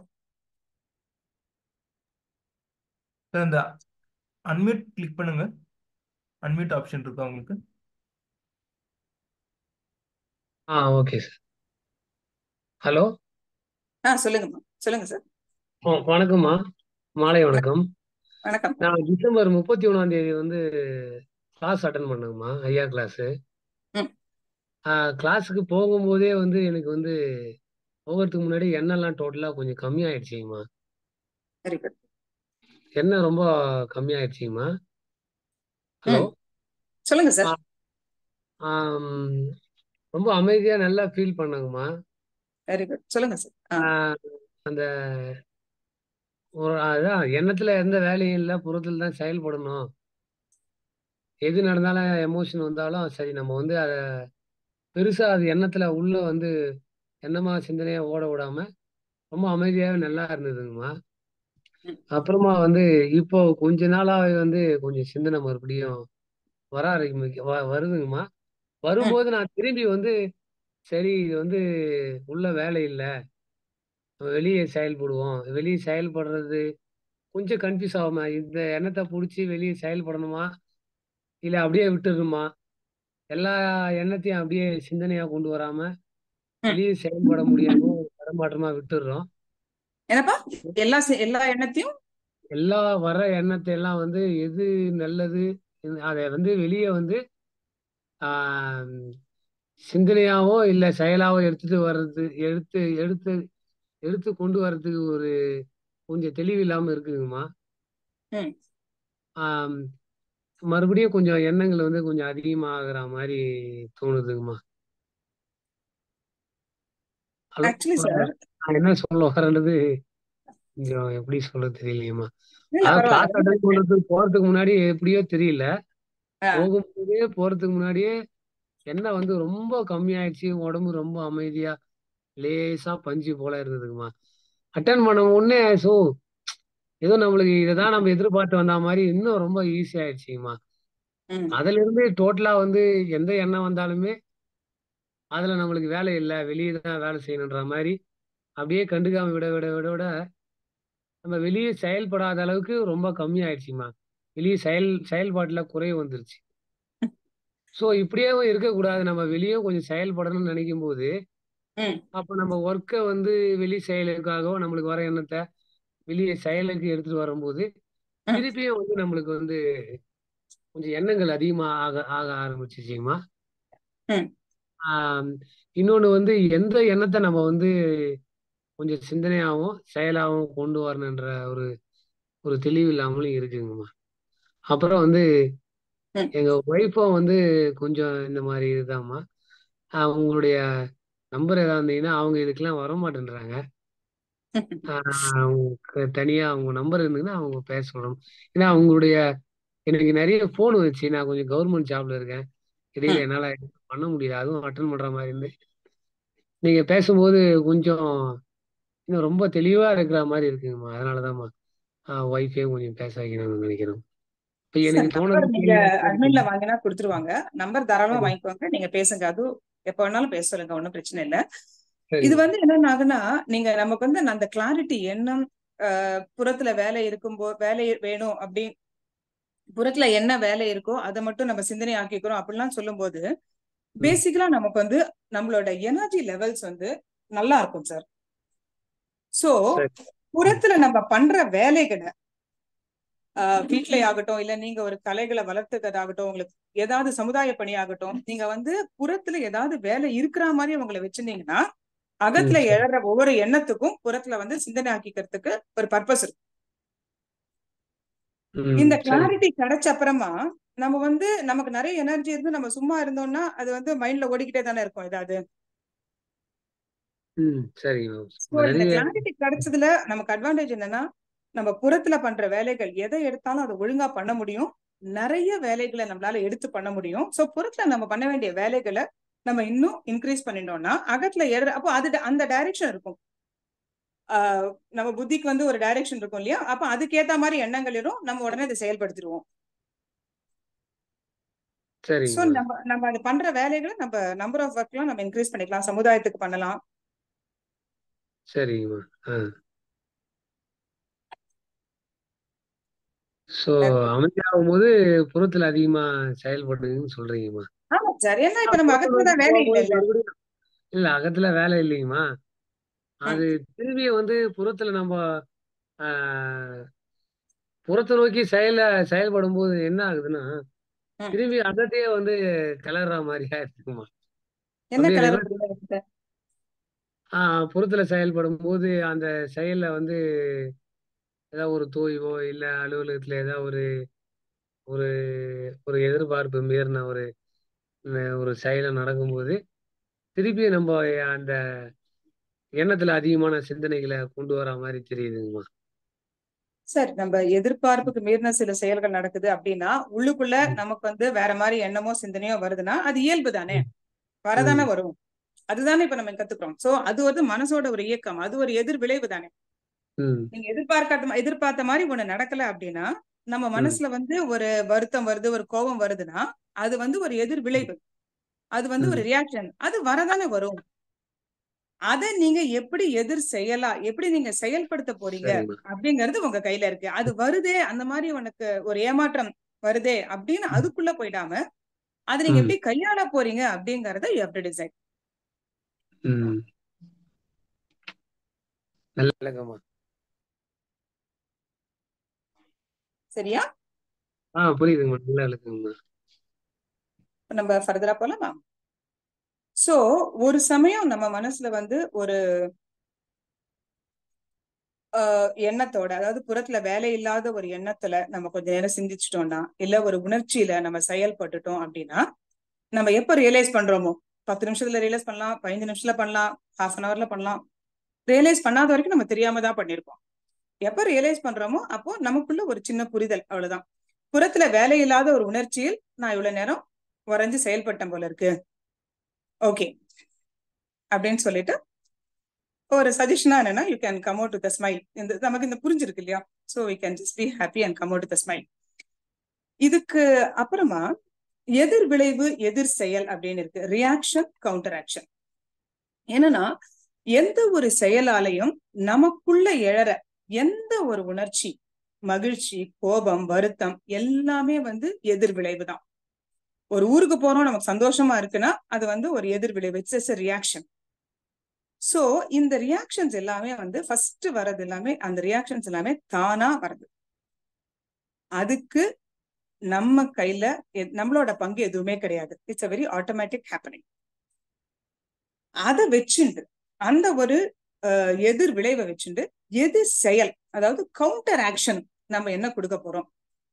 சார் இந்த அன்மியூட் கிளிக் பண்ணுங்க அன்மியூட் ஆப்ஷன் இருக்கா உங்களுக்கு ஆ ஓகே சார் ஹலோ ஆ சொல்லுங்கம்மா சொல்லுங்க சார் வணக்கம்மா மாலை வணக்கம் வணக்கம் நான் டிசம்பர் முப்பத்தி ஒண்ணாம் தேதி வந்து கிளாஸ் அட்டன் பண்ணேங்கம்மா ஐயா கிளாஸ் ம் கிளாஸுக்கு போகும்போதே வந்து எனக்கு வந்து போகிறதுக்கு முன்னாடி எண்ணெய்லாம் டோட்டலா கொஞ்சம் கம்மியாயிடுச்சுங்கம்மா வெரி குட் எண்ணெய் ரொம்ப கம்மியாயிடுச்சுங்கம்மா ஹலோ ம் சொல்லுங்க சார் ஆம், ரொம்ப அமைதியா நல்லா ஃபீல் பண்ணேங்கம்மா வெரி குட் சொல்லுங்க சார் ஆ ஆஹ் அந்த ஒரு அதான் எண்ணத்துல எந்த வேலையும் இல்லை புறத்துல தான் செயல்படணும் எது நடந்தாலும் எமோஷன் வந்தாலும் சரி நம்ம வந்து அதை பெருசா அது எண்ணத்துல உள்ள வந்து எண்ணமா சிந்தனையா ஓட விடாம ரொம்ப அமைதியாவே நல்லா இருந்ததுங்கம்மா ம் அப்புறமா வந்து இப்போ கொஞ்ச நாளாவே வந்து கொஞ்சம் சிந்தனை மறுபடியும் வர ஆரம்பிக்க வ- வருதுங்கம்மா ம் வரும்போது நான் திரும்பி வந்து சரி இது வந்து உள்ள வேலை இல்லை நம்ம வெளியே செயல்படுவோம் வெளியே செயல்படுறது கொஞ்சம் கன்ஃபியூஸ் ஆகுமா இந்த எண்ணத்தை பிடிச்சி வெளியே செயல்படணுமா இல்லை அப்படியே விட்டுருமா எல்லா எண்ணத்தையும் அப்படியே சிந்தனையா கொண்டு வராம ம் வெளியே செயல்பட முடியாம தடமாற்றமா விட்டுடுறோம் என்னப்பா எல்லா செ- எல்லா எண்ணத்தையும் எல்லா வர எண்ணத்தை எல்லாம் வந்து எது நல்லது இந்த- அதை வந்து வெளியே வந்து ஆஹ் சிந்தனையாவோ இல்லை செயலாவோ எடுத்துட்டு வர்றது எடுத்து எடுத்து எடுத்து கொண்டு வர்றதுக்கு ஒரு கொஞ்சம் தெளிவு இல்லாம இருக்குங்கம்மா ம் ஆம், மறுபடியும் கொஞ்சம் எண்ணங்கள் வந்து கொஞ்சம் அதிகமாகிற மாதிரி தோணுதுங்கம்மா ஹலோ ஆக்சுவலி சார் நான் என்ன சொல்ல வரேன்றது கொஞ்சம் எப்படி சொல்றது தெரியலையேம்மா இல்ல அதாவது பரவாயில்ல கிளாஸ் அட்டன் பண்றதுக்கு போறதுக்கு முன்னாடி எப்படியோ தெரியல ஆ போகும்போதே போறதுக்கு முன்னாடியே எண்ணெய் வந்து ரொம்ப கம்மியாயிடுச்சு உடம்பு ரொம்ப அமைதியா லேசா பஞ்சு போல இருந்ததுங்கம்மா அட்டன் பண்ண உடனே ஸோ ஏதோ நம்மளுக்கு இதைதான் நம்ம எதிர்பார்த்து வந்த மாதிரி இன்னும் ரொம்ப ஈஸி ஆயிடுச்சுங்கம்மா ம் அதுல இருந்து டோட்டலா வந்து எந்த எண்ணம் வந்தாலுமே அதுல நம்மளுக்கு வேலை இல்லை வெளியே தான் வேலை செய்யணுன்ற மாதிரி அப்படியே கண்டுக்காம விட விட விட விட நம்ம வெளியே செயல்படாத அளவுக்கு ரொம்ப கம்மியாயிடுச்சுங்கம்மா வெளியே செயல் செயல்பாட்டுல குறைவு வந்துருச்சு ஸோ இப்படியே இருக்கக்கூடாது நம்ம வெளியே கொஞ்சம் செயல்படணும்னு நினைக்கும் போது ம் அப்போ நம்ம ஒர்க்கை வந்து வெளி செயலுக்காகவோ நம்மளுக்கு வர எண்ணத்தை வெளியே செயலுக்கு எடுத்துட்டு வரும்போது ம் திருப்பியும் வந்து நம்மளுக்கு வந்து கொஞ்சம் எண்ணங்கள் அதிகமா ஆக ஆக ஆரம்பிச்சிச்சுங்கம்மா ம் ஆஹ் இன்னொன்று வந்து எந்த எண்ணத்தை நம்ம வந்து கொஞ்சம் சிந்தனையாகவும் செயலாகவும் கொண்டு வரணுன்ற ஒரு ஒரு தெளிவு இல்லாமலும் இருக்குங்கம்மா அப்புறம் வந்து ம் எங்க ஒய்ஃபும் வந்து கொஞ்சம் இந்த மாதிரி இதுதாம்மா அவங்களுடைய நம்பர் ஏதாவது இருந்தீங்கன்னா அவங்க இதுக்கெல்லாம் வர மாட்டேன்றாங்க ஆஹ் அவங்க தனியா அவங்க நம்பர் இருந்ததுன்னா அவங்க பேச சொல்லணும் ஏன்னா அவங்களுடைய எனக்கு நிறைய ஃபோன் வந்துச்சு நான் கொஞ்சம் கவர்மெண்ட் ஜாப்ல இருக்கேன் இடையில ம் என்னால எதுவும் பண்ண முடியல அதுவும் அட்டன் பண்ற மாதிரி இருந்து நீங்க பேசும்போது கொஞ்சம் இன்னும் ரொம்ப தெளிவா இருக்கிற மாதிரி இருக்குங்கம்மா அதனாலதாம்மா ஒய்ஃபையும் கொஞ்சம் பேச வைக்கணும்னு நினைக்கிறோம் இப்ப சார் எனக்கு நம்பர் தோணுது நீங்க கேள்வி அட்மின்ல வாங்கினா கொடுத்துருவாங்க நம்பர் தாராளமா சரி வாங்கிக்கோங்க நீங்க பேசுங்க அது எப்ப வேணாலும் பேச சொல்லுங்க ஒன்றும் பிரச்சனை இல்ல இது சரிம்மா வந்து என்னன்னு ஆகுனா நீங்க நமக்கு வந்து அந்த கிளாரிட்டி எண்ணம் ஆஹ் புறத்துல வேலை இருக்கும்போ வேலை வேணும் அப்படி புறத்துல என்ன வேலை இருக்கோ அதை மட்டும் நம்ம சிந்தனை ஆக்கிக்கிறோம் அப்படிலாம் சொல்லும்போது ம் பேசிக்கலா நமக்கு வந்து நம்மளோட எனர்ஜி லெவல்ஸ் வந்து நல்லா இருக்கும் சார் சோ சரி ம் புறத்துல நம்ம பண்ற வேலைகளை ஆஹ் வீட்ல ஆகட்டும் இல்ல நீங்க ஒரு கலைகளை வளர்த்துக்கிறதாகட்டும் உங்களுக்கு ஏதாவது சமுதாய பணி ஆகட்டும் நீங்க வந்து புறத்துல ஏதாவது வேலை இருக்கிற மாதிரி உங்களை வச்சிருந்தீங்கன்னா ம் அகத்துல சரி எழற ஒவ்வொரு எண்ணத்துக்கும் புறத்துல வந்து சிந்தனை ஆக்கிக்கிறதுக்கு ஒரு பர்பஸ் இருக்கு ம் இந்த சரி கிளாரிட்டி கிடைச்ச அப்புறமா நம்ம வந்து நமக்கு நிறைய எனர்ஜி இருந்து நம்ம சும்மா இருந்தோம்னா அது வந்து மைண்ட்ல ஓடிக்கிட்டே தானே இருக்கும் ஏதாவது ம் சரிங்க ஸோ இந்த நிறைய கிளாரிட்டி கிடைச்சதுல நமக்கு அட்வான்டேஜ் என்னன்னா நம்ம புறத்துல பண்ற வேலைகள் எதை எடுத்தாலும் அதை ஒழுங்கா பண்ண முடியும் நிறைய வேலைகளை நம்மளால எடுத்து பண்ண முடியும் ஸோ புறத்துல நம்ம பண்ண வேண்டிய வேலைகளை நம்ம இன்னும் இன்க்ரீஸ் பண்ணிட்டோம்னா அகத்துல ஏற அப்போ அது அந்த டைரக்ஷன் இருக்கும் ஆஹ் நம்ம புத்திக்கு வந்து ஒரு டைரக்ஷன் இருக்கும் இல்லையா அப்ப அதுக்கேத்த மாதிரி எண்ணங்கள் இருக்கும் நம்ம உடனே அதை செயல்படுத்திடுவோம் ஸோ சரிங்கம்மா நம்ம நம்ம அது பண்ற வேலைகளை நம்ம நம்பர் ஆஃப் ஒர்க்லாம் நம்ம இன்க்ரீஸ் பண்ணிக்கலாம் சமுதாயத்துக்கு பண்ணலாம் சரிங்கம்மா ஆ ஸோ அமைதியாகும் போது புறத்துல அதிகமா செயல்படுதுன்னு சொல்றீங்கம்மா ஆமா சார் ஏன்னா இப்ப ஆனா நம்ம புறத்துல அகத்துல தான் வேலை போகும்போது இல்லைல்ல மறுபடியும் இல்ல அகத்துல வேலை இல்லைங்கம்மா ம் அது திரும்பியும் வந்து புறத்துல நம்ம ஆஹ் புறத்தை நோக்கி செயல செயல்படும் போது என்ன ஆகுதுன்னா ம். திரும்பி அதத்தையே வந்து கிளற மாதிரியா இருக்குமா என்ன அப்படியே கலர் reverse- ஆஹ் புறத்துல செயல்படும் போது அந்த செயல்ல வந்து ஏதாவது ஒரு தோய்வோ இல்ல அலுவலகத்துல ஏதாவது ஒரு ஒரு ஒரு எதிர்பார்ப்பு மீறின ஒரு உம், ஒரு செயலை நடக்கும்போது திருப்பி நம்ம அந்த எண்ணத்துல அதிகமான சிந்தனைகளை கொண்டு வர மாதிரி தெரியுதுங்கம்மா சார் நம்ம எதிர்பார்ப்புக்கு மீறின சில செயல்கள் நடக்குது அப்படின்னா உள்ளுக்குள்ள ம். நமக்கு வந்து வேற மாதிரி எண்ணமோ சிந்தனையோ வருதுன்னா அது இயல்பு தானே ம். வரதானே ம். வரும் அதுதானே இப்ப நம்ம கத்துக்கிறோம் சோ அது வந்து மனசோட ஒரு இயக்கம் அது ஒரு எதிர் விளைவு தானே ம் நீங்க எதிர்பார்க்காத எதிர்பார்த்த மாதிரி ஒண்ணு நடக்கல அப்படின்னா நம்ம மனசுல வந்து ஒரு வருத்தம் வருது ஒரு கோபம் வருதுன்னா அது வந்து ஒரு எதிர் விளைவு அது வந்து ஒரு ம். ரியாக்ஷன் அது வரதானே வரும் அதை நீங்க எப்படி எதிர் செயலா எப்படி நீங்க செயல்படுத்த போறீங்க சரிம்மா அப்படிங்கிறது உங்க கையில இருக்கு அது வருதே அந்த மாதிரி உனக்கு ஒரு ஏமாற்றம் வருதே அப்படின்னு அதுக்குள்ள போயிடாம அதை நீங்க ம். எப்படி கையாள போறீங்க அப்படிங்கறத யூ ஹவ் டு டிசைட் ம் நல்ல விளக்கம்மா சரியா ஆ புரியுதுங்கம்மா நல்ல விளக்கங்கம்மா இப்ப நம்ம ஃபர்தரா போலாமா சோ ஒரு சமயம் நம்ம மனசுல வந்து ஒரு ஆஹ் எண்ணத்தோட அதாவது புறத்துல வேலை இல்லாத ஒரு எண்ணத்துல நம்ம கொஞ்ச நேரம் சிந்திச்சிட்டோம்னா இல்ல ஒரு உணர்ச்சியில நம்ம செயல்பட்டுட்டோம் அப்படின்னா நம்ம எப்ப ரியலைஸ் பண்றோமோ பத்து நிமிஷத்துல ரியலைஸ் பண்ணலாம் பதினஞ்சு நிமிஷத்துல பண்ணலாம் ஹாஃப் அன் ஹவர்ல பண்ணலாம் ரியலைஸ் பண்ணாத வரைக்கும் நம்ம தெரியாம தான் பண்ணிருப்போம் எப்ப ரியலைஸ் பண்றோமோ அப்போ நமக்குள்ள ஒரு சின்ன புரிதல் அவ்வளவுதான் புறத்துல வேலை இல்லாத ஒரு உணர்ச்சியில் நான் இவ்வளவு நேரம் உறைஞ்சு செயல்பட்டேன் போல இருக்கு ஓகே அப்படின்னு சொல்லிட்டு ஒரு சஜஷனா என்னன்னா you can come out the smile இந்த நமக்கு இந்த புரிஞ்சிருக்கு இல்லையா so we can just be happy and come out the smile இதுக்கு அப்புறமா எதிர் விளைவு எதிர் செயல் அப்படின்னு இருக்கு ரியாக்ஷன் கவுண்டர் ஆக்ஷன் என்னன்னா எந்த ஒரு செயலாலையும் நமக்குள்ள எழற எந்த ஒரு உணர்ச்சி மகிழ்ச்சி கோபம் வருத்தம் எல்லாமே வந்து எதிர் விளைவு தான் ஒரு ஊருக்கு போறோம் நமக்கு சந்தோஷமா இருக்குன்னா அது வந்து ஒரு எதிர் விளைவு இட்ஸ் ரியாக்ஷன் சோ இந்த ரியாக்ஷன்ஸ் எல்லாமே வந்து ஃபர்ஸ்ட் வர்றது எல்லாமே அந்த ரியாக்ஷன்ஸ் எல்லாமே தானா வருது அதுக்கு நம்ம கையில எ- நம்மளோட பங்கு எதுவுமே கிடையாது it's a very automatic happening அதை வச்சுண்டு அந்த ஒரு அஹ், எதிர் விளைவை வச்சுண்டு எதிர் செயல் அதாவது கவுண்டர் ஆக்ஷன் நம்ம என்ன கொடுக்க போறோம்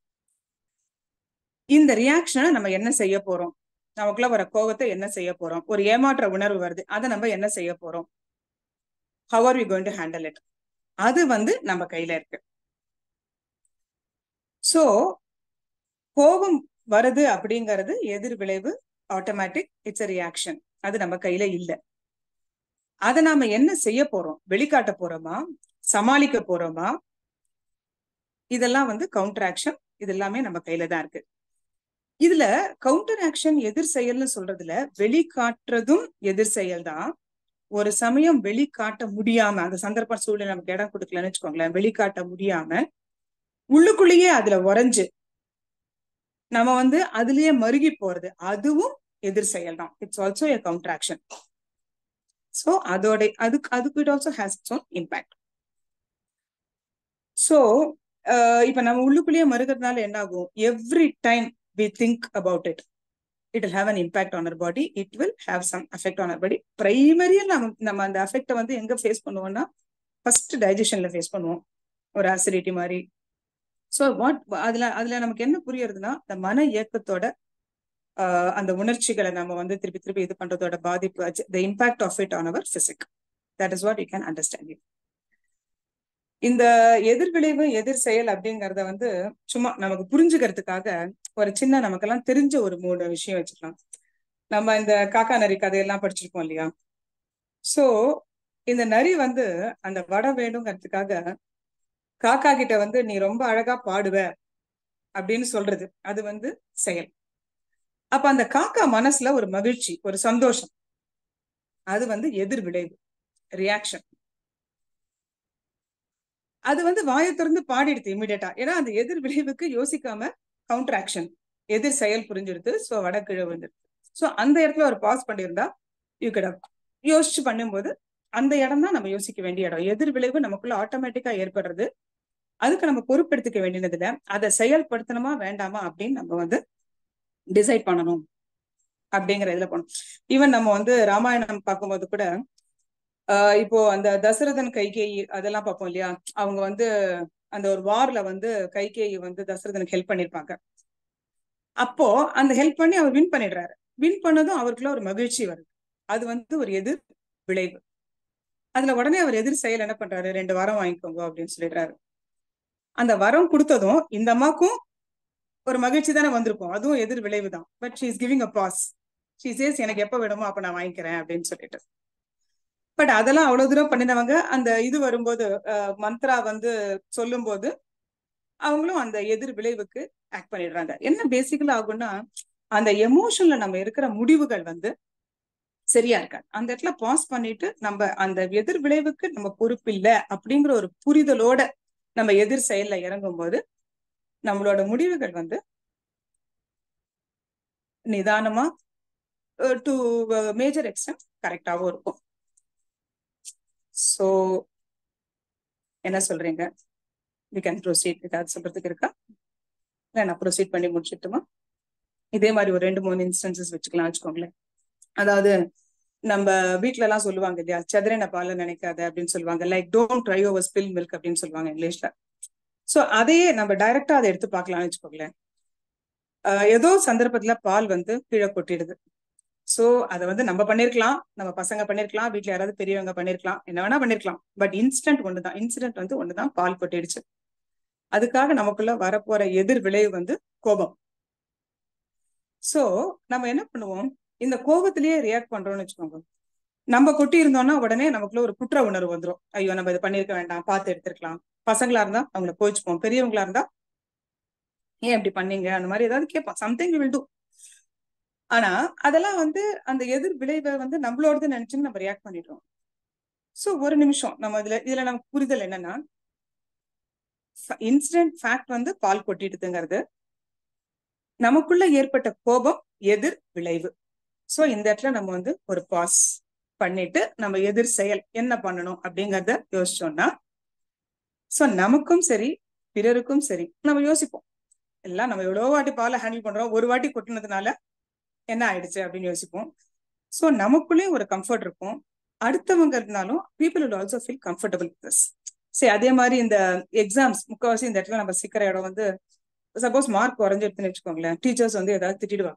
இந்த ரியாக்ஷனை நம்ம என்ன செய்ய போறோம் நமக்குள்ள வர கோபத்தை என்ன செய்ய போறோம் ஒரு ஏமாற்ற உணர்வு வருது அதை நம்ம என்ன செய்ய போறோம் how are we going to handle it அது வந்து நம்ம கையில இருக்கு சோ கோபம் வருது அப்படிங்கிறது எதிர் விளைவு ஆட்டோமேட்டிக் இட்ஸ் a ரியாக்ஷன் அது நம்ம கையில இல்ல அதை நாம என்ன செய்ய போறோம் வெளிக்காட்ட போறோமா சமாளிக்க போறோமா இதெல்லாம் வந்து கவுண்டர் ஆக்ஷன் இது எல்லாமே நம்ம கையில தான் இருக்கு இதுல கவுண்டர் ஆக்ஷன் எதிர் செயல்னு சொல்றதுல வெளிக்காட்டுறதும் எதிர் செயல் தான் ஒரு சமயம் வெளிக்காட்ட முடியாம அந்த சந்தர்ப்ப சூழ்நிலை நமக்கு இடம் கொடுக்கலன்னு வச்சுக்கோங்களேன் வெளிக்காட்ட முடியாம உள்ளுக்குள்ளேயே அதுல உறைஞ்சு நம்ம வந்து அதுலயே மருகி போறது அதுவும் எதிர் செயல் தான் it's also a counter action so அதோட அதுக்கு அதுக்கு it also has its own impact so இப்ப நம்ம உள்ளுக்குள்ளேயே மருகிறதுனால என்ன ஆகும் every time we think about it it will have an impact on our body it will have some effect on our body பிரைமரியா நம்ம நம்ம அந்த அஃபெக்டை வந்து எங்க ஃபேஸ் பண்ணுவோம்னா ஃபர்ஸ்ட் டைஜஷன்ல ஃபேஸ் பண்ணுவோம் ஒரு அசிடிட்டி மாதிரி ஸோ வாட் அதுல அதுல நமக்கு என்ன புரியறதுன்னா இந்த மன இயக்கத்தோட ஆஹ் அந்த உணர்ச்சிகளை நம்ம வந்து திருப்பி திருப்பி இது பண்றதோட பாதிப்பு the impact of it on our physique that is what you can understand இந்த எதிர்விளைவு எதிர் செயல் அப்படிங்கறத வந்து சும்மா நமக்கு புரிஞ்சுக்கிறதுக்காக ஒரு சின்ன நமக்கெல்லாம் தெரிஞ்ச ஒரு மூணு விஷயம் வச்சுக்கலாம் நம்ம இந்த காக்கா நரி கதையெல்லாம் படிச்சிருப்போம் இல்லையா சோ இந்த நரி வந்து அந்த வடை வேணுங்கிறதுக்காக காக்கா கிட்ட வந்து நீ ரொம்ப அழகா பாடுவ அப்படின்னு சொல்றது அது வந்து செயல் அப்ப அந்த காக்கா மனசுல ஒரு மகிழ்ச்சி ஒரு சந்தோஷம் அது வந்து எதிர் விளைவு ரியாக்ஷன் அது வந்து வாயை திறந்து பாடிடுது இமிடியட்டா ஏன்னா அந்த எதிர் விளைவுக்கு யோசிக்காம கவுண்டர் ஆக்ஷன் எதிர் செயல் புரிஞ்சிருது ஸோ வடக்கிழ விழுந்துருது ஸோ அந்த இடத்துல ஒரு பாஸ் பண்ணியிருந்தா யூ கிட யோசிச்சு பண்ணும்போது அந்த இடம் தான் நம்ம யோசிக்க வேண்டிய இடம் எதிர் விளைவு நமக்குள்ள ஆட்டோமேட்டிக்கா ஏற்படுறது அதுக்கு நம்ம பொறுப்பெடுத்துக்க வேண்டியதுல அதை செயல்படுத்தணுமா வேண்டாமா அப்படின்னு நம்ம வந்து டிசைட் பண்ணணும் அப்படிங்கிற இதுல போனோம் ஈவன் நம்ம வந்து ராமாயணம் பார்க்கும்போது கூட ஆஹ் இப்போ அந்த தசரதன் கைகேயி அதெல்லாம் பார்ப்போம் இல்லையா அவங்க வந்து அந்த ஒரு வார்ல வந்து கைகேயி வந்து தசரதனுக்கு ஹெல்ப் பண்ணிருப்பாங்க அப்போ அந்த ஹெல்ப் பண்ணி அவர் வின் பண்ணிடுறாரு வின் பண்ணதும் அவருக்குள்ள ஒரு மகிழ்ச்சி வருது அது வந்து ஒரு எதிர் விளைவு அதுல உடனே அவர் எதிர் செயல் என்ன பண்றாரு ரெண்டு வாரம் வாங்கிக்கோங்க அப்படின்னு சொல்லிடுறாரு அந்த வரம் கொடுத்ததும் இந்த அம்மாக்கும் ஒரு மகிழ்ச்சி தானே வந்திருக்கும் அதுவும் எதிர் விளைவு தான் but she is giving a pass she says எனக்கு எப்ப வேணுமோ அப்ப நான் வாங்கிக்கிறேன் அப்படின்னு சொல்லிட்டு பட் அதெல்லாம் அவ்வளவு தூரம் பண்ணினவங்க அந்த இது வரும்போது மந்த்ரா வந்து சொல்லும் போது அவங்களும் அந்த எதிர் விளைவுக்கு ஆக்ட் பண்ணிடுறாங்க என்ன பேசிக்கலா ஆகும்னா அந்த எமோஷன்ல நம்ம இருக்கிற முடிவுகள் வந்து சரியா இருக்காது அந்த இடத்துல பாஸ் பண்ணிட்டு நம்ம அந்த எதிர் விளைவுக்கு நம்ம பொறுப்பு இல்லை அப்படிங்கிற ஒரு புரிதலோட நம்ம எதிர் செயல்ல இறங்கும் போது நம்மளோட முடிவுகள் வந்து நிதானமா டு மேஜர் எக்ஸ்டென்ட் கரெக்டாகவும் இருக்கும் ஸோ என்ன சொல்றீங்க வி கேன் ப்ரொசீட் ஏதாவது சொல்றதுக்கு இருக்கா இல்லை நான் ப்ரொசீட் பண்ணி முடிச்சிட்டுமா இதே மாதிரி ஒரு ரெண்டு மூணு இன்ஸ்டன்சஸ் வச்சுக்கலாம் வச்சுக்கோங்களேன் அதாவது நம்ம வீட்ல எல்லாம் சொல்லுவாங்க இல்லையா சதுரன பால நினைக்காத அப்படின்னு சொல்லுவாங்க like don't try over spill milk அப்படின்னு சொல்லுவாங்க இங்கிலீஷ்ல சோ அதையே நம்ம டைரக்டா அதை எடுத்து பார்க்கலாம்னு வச்சுக்கோங்களேன் ஏதோ சந்தர்ப்பத்துல பால் வந்து கீழே கொட்டிடுது சோ அதை வந்து நம்ம பண்ணிருக்கலாம் நம்ம பசங்க பண்ணிருக்கலாம் வீட்டுல யாராவது பெரியவங்க பண்ணிருக்கலாம் என்ன வேணா பண்ணிருக்கலாம் பட் இன்ஸ்டன்ட் ஒண்ணுதான் இன்சிடென்ட் வந்து ஒண்ணுதான் பால் கொட்டிடுச்சு அதுக்காக நமக்குள்ள வரப்போற எதிர் விளைவு வந்து கோபம் சோ நம்ம என்ன பண்ணுவோம் இந்த கோபத்திலேயே ரியாக்ட் பண்றோம்னு வச்சுக்கோங்க நம்ம கொட்டி இருந்தோம்னா உடனே நமக்குள்ள ஒரு குற்ற உணர்வு வந்துடும் ஐயோ நம்ம இதை பண்ணிருக்க வேண்டாம் பார்த்து எடுத்திருக்கலாம் பசங்களா இருந்தா அவங்கள கோச்சுப்போம் பெரியவங்களா இருந்தா ஏன் இப்படி பண்ணீங்க அந்த மாதிரி ஏதாவது கேட்போம் சம்திங் வில் டூ ஆனா அதெல்லாம் வந்து அந்த எதிர் விளைவை வந்து நம்மளோடது நினைச்சுன்னு நம்ம ரியாக்ட் பண்ணிடுறோம் சோ ஒரு நிமிஷம் நம்ம இதுல இதுல நமக்கு புரிதல் என்னன்னா இன்சிடென்ட் ஃபேக்ட் வந்து பால் கொட்டிடுதுங்கிறது நமக்குள்ள ஏற்பட்ட கோபம் எதிர் விளைவு சோ இந்த இடத்துல நம்ம வந்து ஒரு பாஸ் பண்ணிட்டு நம்ம எதிர் செயல் என்ன பண்ணணும் அப்படிங்கறத யோசிச்சோம்னா சோ நமக்கும் சரி பிறருக்கும் சரி நம்ம யோசிப்போம் எல்லாம் நம்ம எவ்வளவு வாட்டி பாலை ஹேண்டில் பண்றோம் ஒரு வாட்டி கொட்டினதுனால என்ன ஆயிடுச்சு அப்படின்னு யோசிப்போம் சோ நமக்குள்ளேயும் ஒரு கம்ஃபர்ட் இருக்கும் அடுத்தவங்க இருந்தாலும் people will also feel comfortable this சரி அதே மாதிரி இந்த எக்ஸாம்ஸ் முக்கால்வாசி இந்த இடத்துல நம்ம சிக்கிற இடம் வந்து சப்போஸ் மார்க் குறைஞ்சிருக்குன்னு வச்சுக்கோங்களேன் டீச்சர்ஸ் வந்து ஏதாவது திட்டிடுவாங்க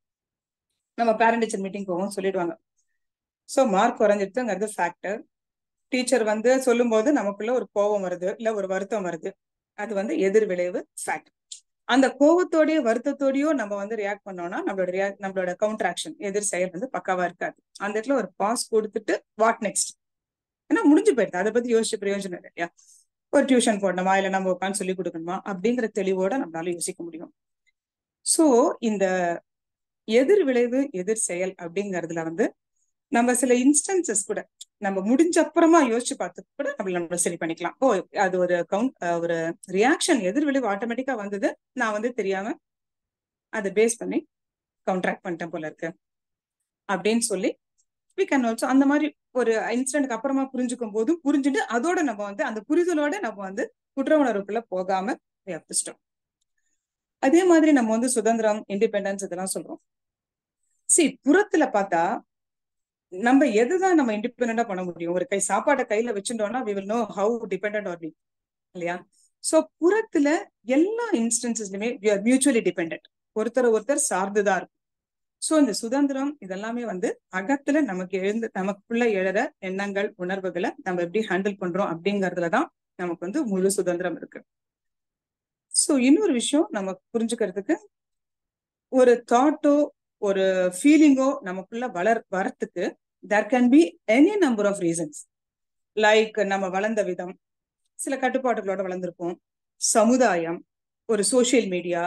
நம்ம பேரண்ட் டீச்சர் மீட்டிங் போவோம் சொல்லிடுவாங்க ஸோ மார்க் குறைஞ்சிருக்குங்கிறது ஃபேக்டர் டீச்சர் வந்து சொல்லும்போது நமக்குள்ள ஒரு கோபம் வருது இல்ல ஒரு வருத்தம் வருது அது வந்து எதிர் விளைவு ஃபேக்ட் அந்த கோபத்தோடய வருத்தத்தோடயோ நம்ம வந்து ரியாக்ட் பண்ணோம்னா நம்மளோட ரியாக்ட் நம்மளோட கவுண்டர் ஆக்ஷன் எதிர் செயல் வந்து பக்காவா இருக்காது அந்த இடத்துல ஒரு பாஸ் கொடுத்துட்டு வாட் நெக்ஸ்ட் ஏன்னா முடிஞ்சு போயிடுது அதை பத்தி யோசிச்சு பிரயோஜனம் இல்லை இல்லையா ஒரு டியூஷன் போடணுமா இல்ல நம்ம உட்காந்து சொல்லி கொடுக்கணுமா அப்படிங்கிற தெளிவோட நம்மளால யோசிக்க முடியும் சோ இந்த எதிர் விளைவு எதிர் செயல் அப்படிங்கறதுல வந்து நம்ம சில இன்ஸ்டன்சஸ் கூட நம்ம முடிஞ்ச அப்புறமா யோசிச்சு பார்த்து கூட நம்ம நம்ம சரி பண்ணிக்கலாம் ஓ அது ஒரு கவுண்ட் ஒரு ரியாக்ஷன் எதிர் விளைவு ஆட்டோமேட்டிக்கா வந்தது நான் வந்து தெரியாம அதை பேஸ் பண்ணி கவுண்ட்ராக்ட் பண்ணிட்டேன் போல இருக்கு அப்படின்னு சொல்லி வி கேன் ஆல்சோ அந்த மாதிரி ஒரு இன்சிடென்ட்க்கு அப்புறமா புரிஞ்சுக்கும் போதும் புரிஞ்சுட்டு அதோட நம்ம வந்து அந்த புரிதலோட நம்ம வந்து குற்ற உணர்வுக்குள்ள போகாம வியாபிச்சிட்டோம் அதே மாதிரி நம்ம வந்து சுதந்திரம் இண்டிபெண்டன்ஸ் இதெல்லாம் சொல்றோம் சி புறத்துல பார்த்தா நம்ம எதுதான் நம்ம இண்டிபெண்டா பண்ண முடியும் ஒரு கை சாப்பாடை கையில வச்சுட்டோம்னா we will know how depend are be இல்லையா சோ புறத்துல எல்லா இன்ஸ்டன்சஸ்லயுமே மியூச்சுவலி டிபெண்ட் ஒருத்தர் ஒருத்தர் சார்ந்துதான் இருக்கும் சோ இந்த சுதந்திரம் இதெல்லாமே வந்து அகத்துல நமக்கு எழுந்து நமக்குள்ள எழற எண்ணங்கள் உணர்வுகளை நம்ம எப்படி ஹேண்டில் பண்றோம் அப்படிங்கறதுலதான் நமக்கு வந்து முழு சுதந்திரம் இருக்கு சோ இன்னொரு விஷயம் நம்ம புரிஞ்சுக்கிறதுக்கு ஒரு தாட்டோ ஒரு ஃபீலிங்கோ நமக்குள்ள வளர் வரத்துக்கு there can be any number of reasons like நம்ம வளர்ந்த விதம் சில கட்டுப்பாடுகளோட வளர்ந்துருப்போம் சமுதாயம் ஒரு சோசியல் மீடியா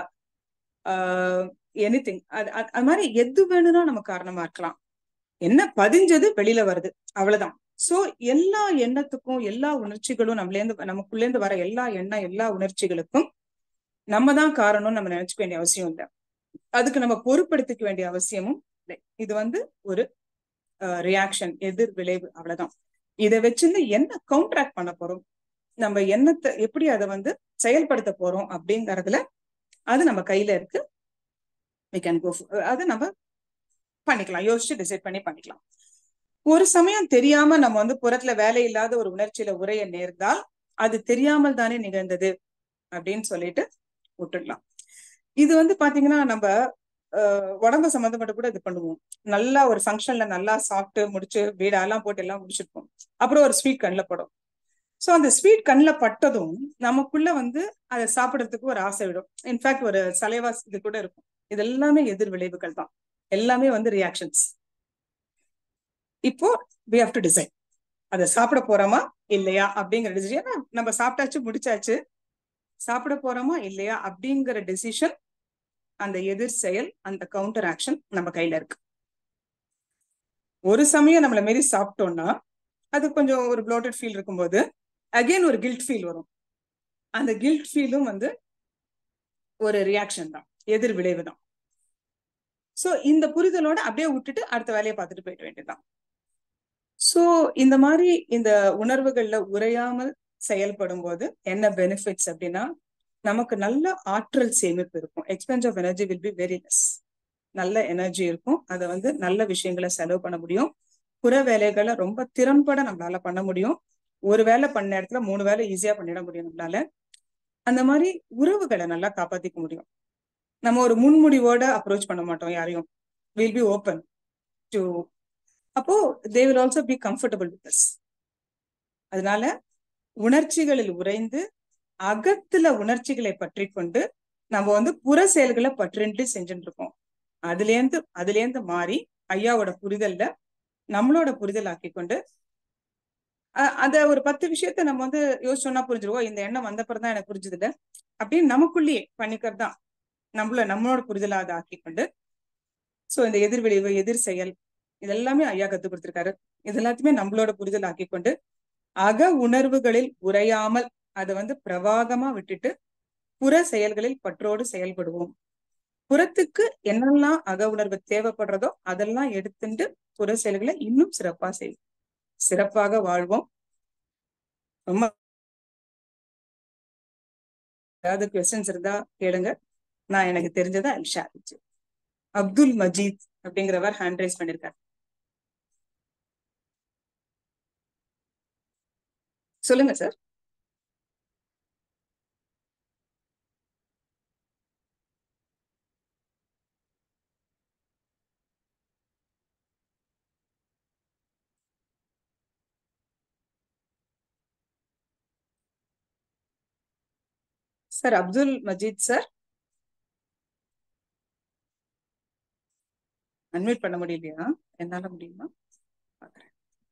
எனி திங் அது அது மாதிரி எது வேணும்னா நம்ம காரணமா இருக்கலாம் என்ன பதிஞ்சது வெளியில வருது அவ்வளவுதான் சோ எல்லா எண்ணத்துக்கும் எல்லா உணர்ச்சிகளும் நம்மள இருந்து நமக்குள்ள இருந்து வர எல்லா எண்ணம் எல்லா உணர்ச்சிகளுக்கும் நம்ம தான் காரணம்னு நம்ம நினைச்சுக்க வேண்டிய அவசியம் இல்லை அதுக்கு நம்ம பொறுப்படுத்திக்க வேண்டிய அவசியமும் இல்லை இது வந்து ஒரு ரியாக்ஷன் எதிர் விளைவு அவ்வளவுதான் இதை வச்சிருந்து என்ன கவுண்டராக்ட் பண்ண போறோம் நம்ம எண்ணத்தை எப்படி அதை வந்து செயல்படுத்த போறோம் அப்படிங்கறதுல அது நம்ம கையில இருக்கு we can go for- அது நம்ம பண்ணிக்கலாம் யோசிச்சு டிசைட் பண்ணி பண்ணிக்கலாம் ஒரு சமயம் தெரியாம நம்ம வந்து புறத்துல வேலை இல்லாத ஒரு உணர்ச்சியில உரைய நேர்ந்தால் அது தெரியாமல் தானே நிகழ்ந்தது அப்படின்னு சொல்லிட்டு விட்டுடலாம் இது வந்து பாத்தீங்கன்னா நம்ம அஹ், உடம்பு சம்பந்தப்பட்டு கூட இது பண்ணுவோம் நல்லா ஒரு ஃபங்க்ஷன்ல நல்லா சாப்பிட்டு முடிச்சு வீடெல்லாம் போட்டு எல்லாம் முடிச்சிருப்போம் அப்புறம் ஒரு ஸ்வீட் கண்ணில் படும் ஸோ அந்த ஸ்வீட் கண்ணில் பட்டதும் நமக்குள்ள வந்து அதை சாப்பிடறதுக்கு ஒரு ஆசை விடும் இன்ஃபேக்ட் ஒரு சலைவாஸ் இது கூட இருக்கும் இது எல்லாமே எதிர் விளைவுகள் தான் எல்லாமே வந்து ரியாக்ஷன்ஸ் இப்போ we have to decide அதை சாப்பிட போறோமா இல்லையா அப்படிங்கிற டிசிஷன் நம்ம சாப்பிட்டாச்சு முடிச்சாச்சு சாப்பிட போறோமா இல்லையா அப்படிங்கிற டெசிஷன் அந்த எதிர் செயல் அந்த கவுண்டர் ஆக்ஷன் நம்ம கையில இருக்கு ஒரு சமயம் நம்மள மாரி சாப்பிட்டோம்னா அது கொஞ்சம் ஒரு ப்ளோட்டட் ஃபீல் இருக்கும்போது அகைன் ஒரு கில்ட் ஃபீல் வரும் அந்த கில்ட் ஃபீலும் வந்து ஒரு ரியாக்ஷன் தான் எதிர் விளைவு தான் சோ இந்த புரிதலோட அப்படியே விட்டுட்டு அடுத்த வேலையை பார்த்துட்டு போயிட வேண்டியதுதான் சோ இந்த மாதிரி இந்த உணர்வுகள்ல உறையாமல் செயல்படும் போது என்ன பெனிஃபிட்ஸ் அப்படின்னா நமக்கு நல்ல ஆற்றல் சேமிப்பு இருக்கும் expense of energy will be very less நல்ல எனர்ஜி இருக்கும் அதை வந்து நல்ல விஷயங்களை செலவு பண்ண முடியும் புற வேலைகளை ரொம்ப திறன்பட நம்மளால பண்ண முடியும் ஒரு வேலை பண்ண இடத்துல மூணு வேலை ஈஸியா பண்ணிட முடியும் நம்மளால அந்த மாதிரி உறவுகளை நல்லா காப்பாத்திக்க முடியும் நம்ம ஒரு முன்முடிவோட அப்ரோச் பண்ண மாட்டோம் யாரையும் வில் பி ஓப்பன் டு அப்போ they will also be comfortable with us அதனால உணர்ச்சிகளில் உறைந்து அகத்துல உணர்ச்சிகளை பற்றி கொண்டு நம்ம வந்து புற செயல்களை பற்றின்றி செஞ்சுட்டு இருக்கோம் அதுலேருந்து அதுலேருந்து மாறி ஐயாவோட புரிதல்ல நம்மளோட புரிதல் ஆக்கி கொண்டு அ- அத ஒரு பத்து விஷயத்த நம்ம வந்து யோசிச்சோம்னா புரிஞ்சிருவோம் இந்த எண்ணம் வந்தப்பறம் தான் எனக்கு புரிஞ்சுது இல்ல அப்படின்னு நமக்குள்ளேயே பண்ணிக்கிறது தான் நம்மள நம்மளோட புரிதலா அதை ஆக்கி கொண்டு சோ இந்த எதிர் விளைவு எதிர் செயல் இதெல்லாமே ஐயா கத்து கொடுத்திருக்காரு இது எல்லாத்தையுமே நம்மளோட புரிதல் ஆக்கி கொண்டு அக உணர்வுகளில் உறையாமல் அதை வந்து பிரவாகமா விட்டுட்டு புற செயல்களில் பற்றோடு செயல்படுவோம் புறத்துக்கு என்னெல்லாம் அக உணர்வு தேவைப்படுறதோ அதெல்லாம் எடுத்துட்டு புற செயல்களை இன்னும் சிறப்பா செய்வோம் சிறப்பாக வாழ்வோம் ரொம்ப ஏதாவது கொஸ்டின்ஸ் இருந்தா கேளுங்க நான் எனக்கு தெரிஞ்சதை I share with you Abdul Majeed அப்படிங்கிறவர் ஹேண்ட் ரைஸ் பண்ணிருக்காரு சொல்லுங்க sir sir Abdul Majeed sir unmute பண்ண முடியலையா என்னால முடியுமா பாக்குறேன்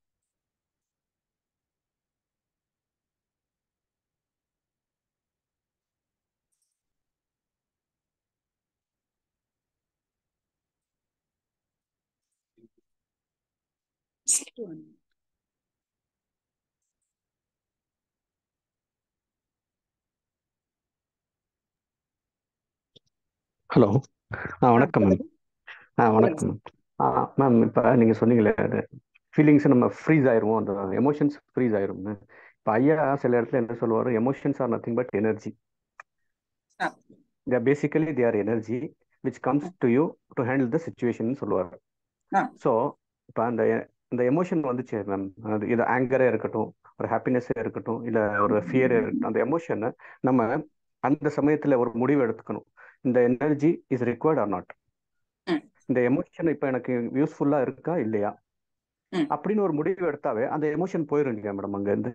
ஹலோ ஆ ஆ, வணக்கம் மேம் சொல்லுங்க ஆ சொல்லுங்க வணக்கம் மேம் ஆ மேம் இப்போ நீங்கள் சொன்னீங்களே அது ஃபீலிங்ஸ் நம்ம ஃப்ரீஸ் ஆயிருவோம் அந்த எமோஷன்ஸ் ஃப்ரீஸ் ஆயிரும்னு இப்போ ஐயா சில இடத்துல என்ன சொல்லுவார் emotions are nothing but energy ah, they basically they are energy which comes to you to handle the situation சொல்லுவார் ஆ, ஸோ இப்போ அந்த இந்த எமோஷன் வந்துச்சு மேம் அது இது ஆங்கரே இருக்கட்டும் ஒரு ஹாப்பினஸ்ஸே இருக்கட்டும் இல்லை ஒரு ஃபியரே இருக்கட்டும் அந்த எமோஷனை நம்ம அந்த சமயத்தில் ஒரு முடிவு எடுத்துக்கணும் இந்த energy is required or not hmm, இந்த எமோஷன் இப்போ எனக்கு யூஸ்ஃபுல்லாக இருக்கா இல்லையா ம். அப்படின்னு ஒரு முடிவு எடுத்தாவே அந்த எமோஷன் போயிருங்க மேடம் அங்கேருந்து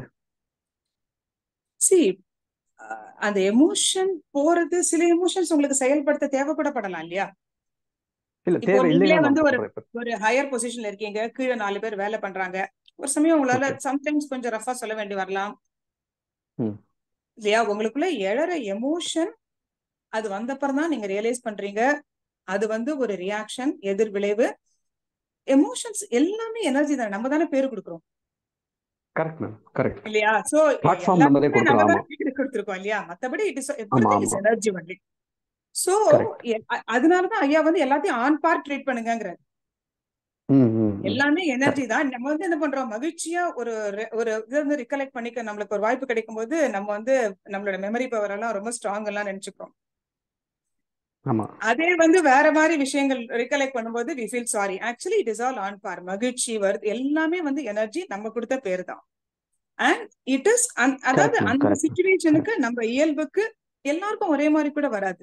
See, அஹ், அந்த எமோஷன் போறது சில எமோஷன்ஸ் உங்களுக்கு செயல்படுத்த தேவைப்படப்படலாம் இல்லையா இல்லை இப்போ தேவை நீங்களே இல்லைங்க வந்து மேம் ஒரு சொல்கிறேன் இப்போ ஒரு ஹையர் பொசிஷன்ல இருக்கீங்க கீழே நாலு பேர் வேலை பண்றாங்க ஒரு சமயம் உங்களால ஓகே சம்டைம்ஸ் கொஞ்சம் ரஃபா சொல்ல வேண்டி வரலாம் ம் இல்லையா உங்களுக்குள்ள எழற எமோஷன் அது வந்தப்பறம் தான் நீங்க ரியலைஸ் பண்றீங்க அது வந்து ஒரு ரியாக்ஷன் எதிர் விளைவு எமோஷன்ஸ் எல்லாமே எனர்ஜி தானே நம்ம தானே பேர் கொடுக்குறோம் கரெக்ட் மேம் கரெக்ட் இல்லையா சோ பிளாட்ஃபார்ம் நம்ம தான் எல்லாத்துக்குமே நம்ம கொடுக்குறோம் தான் ஆமாம் பேர் கொடுத்துருக்கோம் இல்லையா மத்தபடி இட் இஸ் ஆமாம் எவ்ரிதிங் இஸ் ஆமாம் எனர்ஜி ஒன்லி சோ கரெக்ட் அதனாலதான் ஐயா வந்து எல்லாத்தையும் ஆன் பார்ட் ட்ரீட் பண்ணுங்கிறாரு ம் ம் ம். எல்லாமே எனர்ஜி கரெக்ட் தான் நம்ம வந்து என்ன பண்றோம் மகிழ்ச்சியா ஒரு re- ஒரு இதை வந்து ரிகலெக்ட் பண்ணிக்க நம்மளுக்கு ஒரு வாய்ப்பு கிடைக்கும் போது நம்ம வந்து நம்மளோட மெமரி பவர் எல்லாம் ரொம்ப ஸ்ட்ராங் எல்லாம் நினைச்சுக்கிறோம் ஆமா அதே வந்து வேற மாதிரி விஷயங்கள் ரிகலெக்ட் பண்ணும்போது we feel sorry actually it is all on par மகிழ்ச்சி வருது எல்லாமே வந்து எனர்ஜி நம்ம கொடுத்த பேர் தான் அண்ட் இட் இஸ் அதாவது கரெக்ட் மேம் அந்த கரெக்ட் சுச்சுவேஷனுக்கு நம்ம இயல்புக்கு எல்லாருக்கும் ஒரே மாதிரி கூட வராது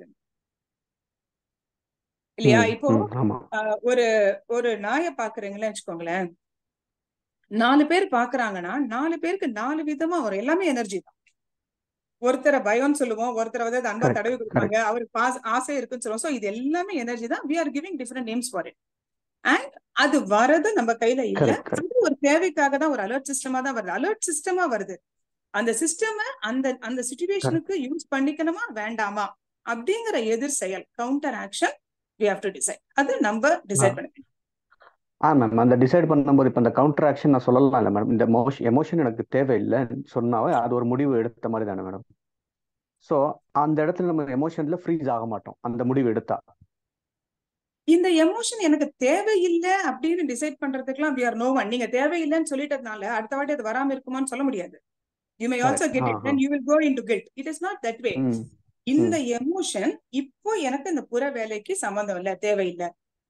இல்லையா ம் இப்போ ம் ஆமா அஹ், ஒரு ஒரு நாயை பாக்குறீங்களே வச்சுக்கோங்களேன் நாலு பேர் பாக்குறாங்கன்னா நாலு பேருக்கு நாலு விதமா வரும் எல்லாமே எனர்ஜி தான் ஒருத்தரை பயம்னு சொல்லுவோம் ஒருத்தரை வந்து அது அன்பா கரெக்ட் தடவி கொடுப்பாங்க கரெக்ட் அவருக்கு பாஸ் ஆசை இருக்குன்னு சொல்லுவோம் சோ இது எல்லாமே எனர்ஜி தான் we are giving different names for it and அது வரது நம்ம கையில இல்ல கரெக்ட் கரெக்ட் அது ஒரு தேவைக்காக தான் ஒரு அலர்ட் சிஸ்டமா தான் வருது அலர்ட் சிஸ்டமா வருது அந்த சிஸ்டம் அந்த அந்த கரெக்ட் சுச்சுவேஷனுக்கு யூஸ் பண்ணிக்கணுமா வேண்டாமா அப்படிங்கிற எதிர் செயல் counter action we have to decide அது நம்ம ஆ டிசைட் பண்ணிக்கணும் ஆ மேம் அந்த டிசைட் பண்ணும்போது இப்போ இந்த கவுண்டர் ஆக்ஷன் நான் சொல்லலாம் இல்லை மேடம் இந்த எமோஷன் எமோஷன் எனக்கு தேவையில்லைன்னு சொன்னாவே அது ஒரு முடிவு எடுத்த மாதிரி தானே மேடம் ஸோ அந்த இடத்துல நம்ம எமோஷன்ல ஃப்ரீஸ் ஆக மாட்டோம் அந்த முடிவு எடுத்தா இந்த எமோஷன் எனக்கு தேவையில்லை அப்படின்னு டிசைட் பண்றதுக்குலாம் வி ஆர் நோ ஒன் நீங்க தேவையில்லைன்னு சொல்லிட்டதுனால அடுத்த வாட்டி அது வராம இருக்குமான்னு சொல்ல முடியாது you may also correct get ah it ah then you will go into guilt it is not that way hmm இந்த ம் எமோஷன் இப்போ எனக்கு இந்த புற வேலைக்கு சம்மந்தம் இல்ல தேவையில்லை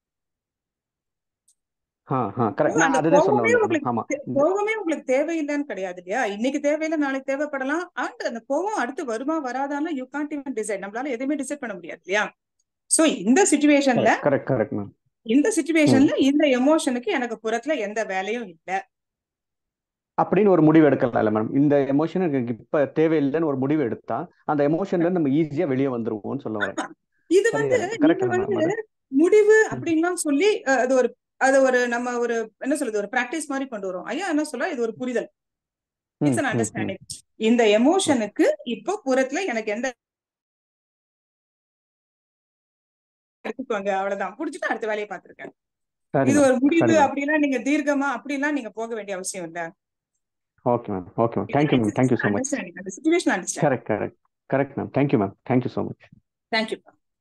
ஆ ஆ கரெக்ட் நான் அந்த அதுதான் சொல்ல கோவமே வந்தேன் மேடம் உங்களுக்கு ஆமா தே- இந்த கோவமே உங்களுக்கு தேவையில்லைன்னு கிடையாது இல்லையா இன்னைக்கு தேவையில்லை நாளைக்கு தேவைப்படலாம் அண்ட் அந்த கோவம் அடுத்து வருமா வராதான்னு யூ கான்ட் இவன் டிசைட் நம்மளால எதுவுமே டிசைட் பண்ண முடியாது இல்லையா சோ இந்த சுச்சுவேஷன்ல கரெக்ட் கரெக்ட் கரெக்ட் மேம் இந்த ம் சுச்சுவேஷன்ல இந்த எமோஷனுக்கு எனக்கு புறத்துல எந்த வேலையும் இல்ல அப்படின்னு ஒரு முடிவு எடுக்கலாம்ல மேடம் இந்த எமோஷன் எனக்கு இப்ப தேவையில்லைன்னு ஒரு முடிவு எடுத்தா அந்த எமோஷன்ல இருந்து நம்ம ஈஸியா வெளியே வந்துருவோம்னு சொல்ல வரேன் ஆமா. இது வந்து சரியா நீங்க கரெக்டா வந்து மேம் அது முடிவு ம் அப்படின்லாம் சொல்லி அஹ், அது ஒரு அது ஒரு நம்ம ஒரு என்ன சொல்றது ஒரு பிராக்டிஸ் மாதிரி கொண்டு வரோம் ஐயா என்ன சொல்ல இது ஒரு புரிதல் ம் இட்ஸ் அன் ம் ம் அண்டர்ஸ்டாண்டிங் இந்த ஓகே எமோஷனுக்கு இப்போ புறத்துல எனக்கு எந்த எடுத்துக்கோங்க அவ்வளவுதான் புடிச்சிட்டு அடுத்த வேலையை பார்த்திருக்கேன் சரி இது மேம் ஒரு முடிவு சரி மேம் அப்படிலாம் நீங்க தீர்க்கமா அப்படிலாம் நீங்க போக வேண்டிய அவசியம் இல்ல okay ma'am okay ma'am thank you ma'am thank you so much understanding அந்த situation understanding correct correct correct ma'am thank you ma'am thank you so much thank you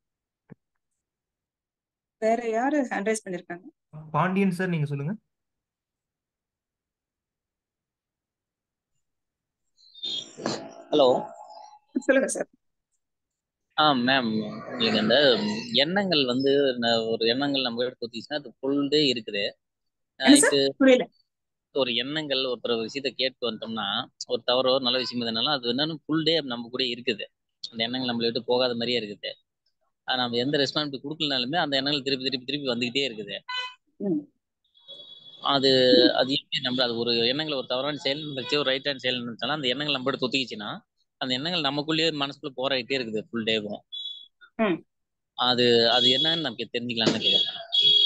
வேற யாரு ஹேண்ட் ரைஸ் பண்ணிருக்காங்க பாண்டியன் சார் நீங்க சொல்லுங்க ஹலோ சொல்லுங்க சார் ஆ மேம் உங்களுக்கு அந்த எண்ணங்கள் வந்து ந- ஒரு எண்ணங்கள் நம்ம எடுத்து ஊத்திச்சுன்னா அது ஃபுல் டே இருக்குது என்ன சார் நைட்டு புரியல ஒரு எண்ணங்கள் ஒருத்தர் ஒரு விஷயத்த கேட்டு வந்துட்டோம்னா ஒரு தவறோ ஒரு நல்ல விஷயம் எதுனாலும் அது என்னன்னு ஃபுல் டே நம்ம கூட இருக்குது அந்த எண்ணங்கள் நம்மளை விட்டு போகாத மாதிரியே இருக்குது அது நம்ம எந்த ரெஸ்பான்ஸ் கொடுக்கலனாலுமே அந்த எண்ணங்கள் திருப்பி திருப்பி திருப்பி வந்துகிட்டே இருக்குது ம். அது அது எப்படி நம்ம அது ஒரு எண்ணங்கள் ஒரு தவறான செயல் நினைச்சு ஒரு ரைட்டான செயல் நினைச்சாலும் அந்த எண்ணங்கள் நம்ம எடுத்து ஒத்திக்கிச்சுன்னா அந்த எண்ணங்கள் நமக்குள்ளேயே மனசுக்குள்ள போராடிட்டே இருக்குது ஃபுல் டேவும் ம். அது அது என்னன்னு நமக்கு தெரிஞ்சுக்கலாம்னு கேட்குறேன்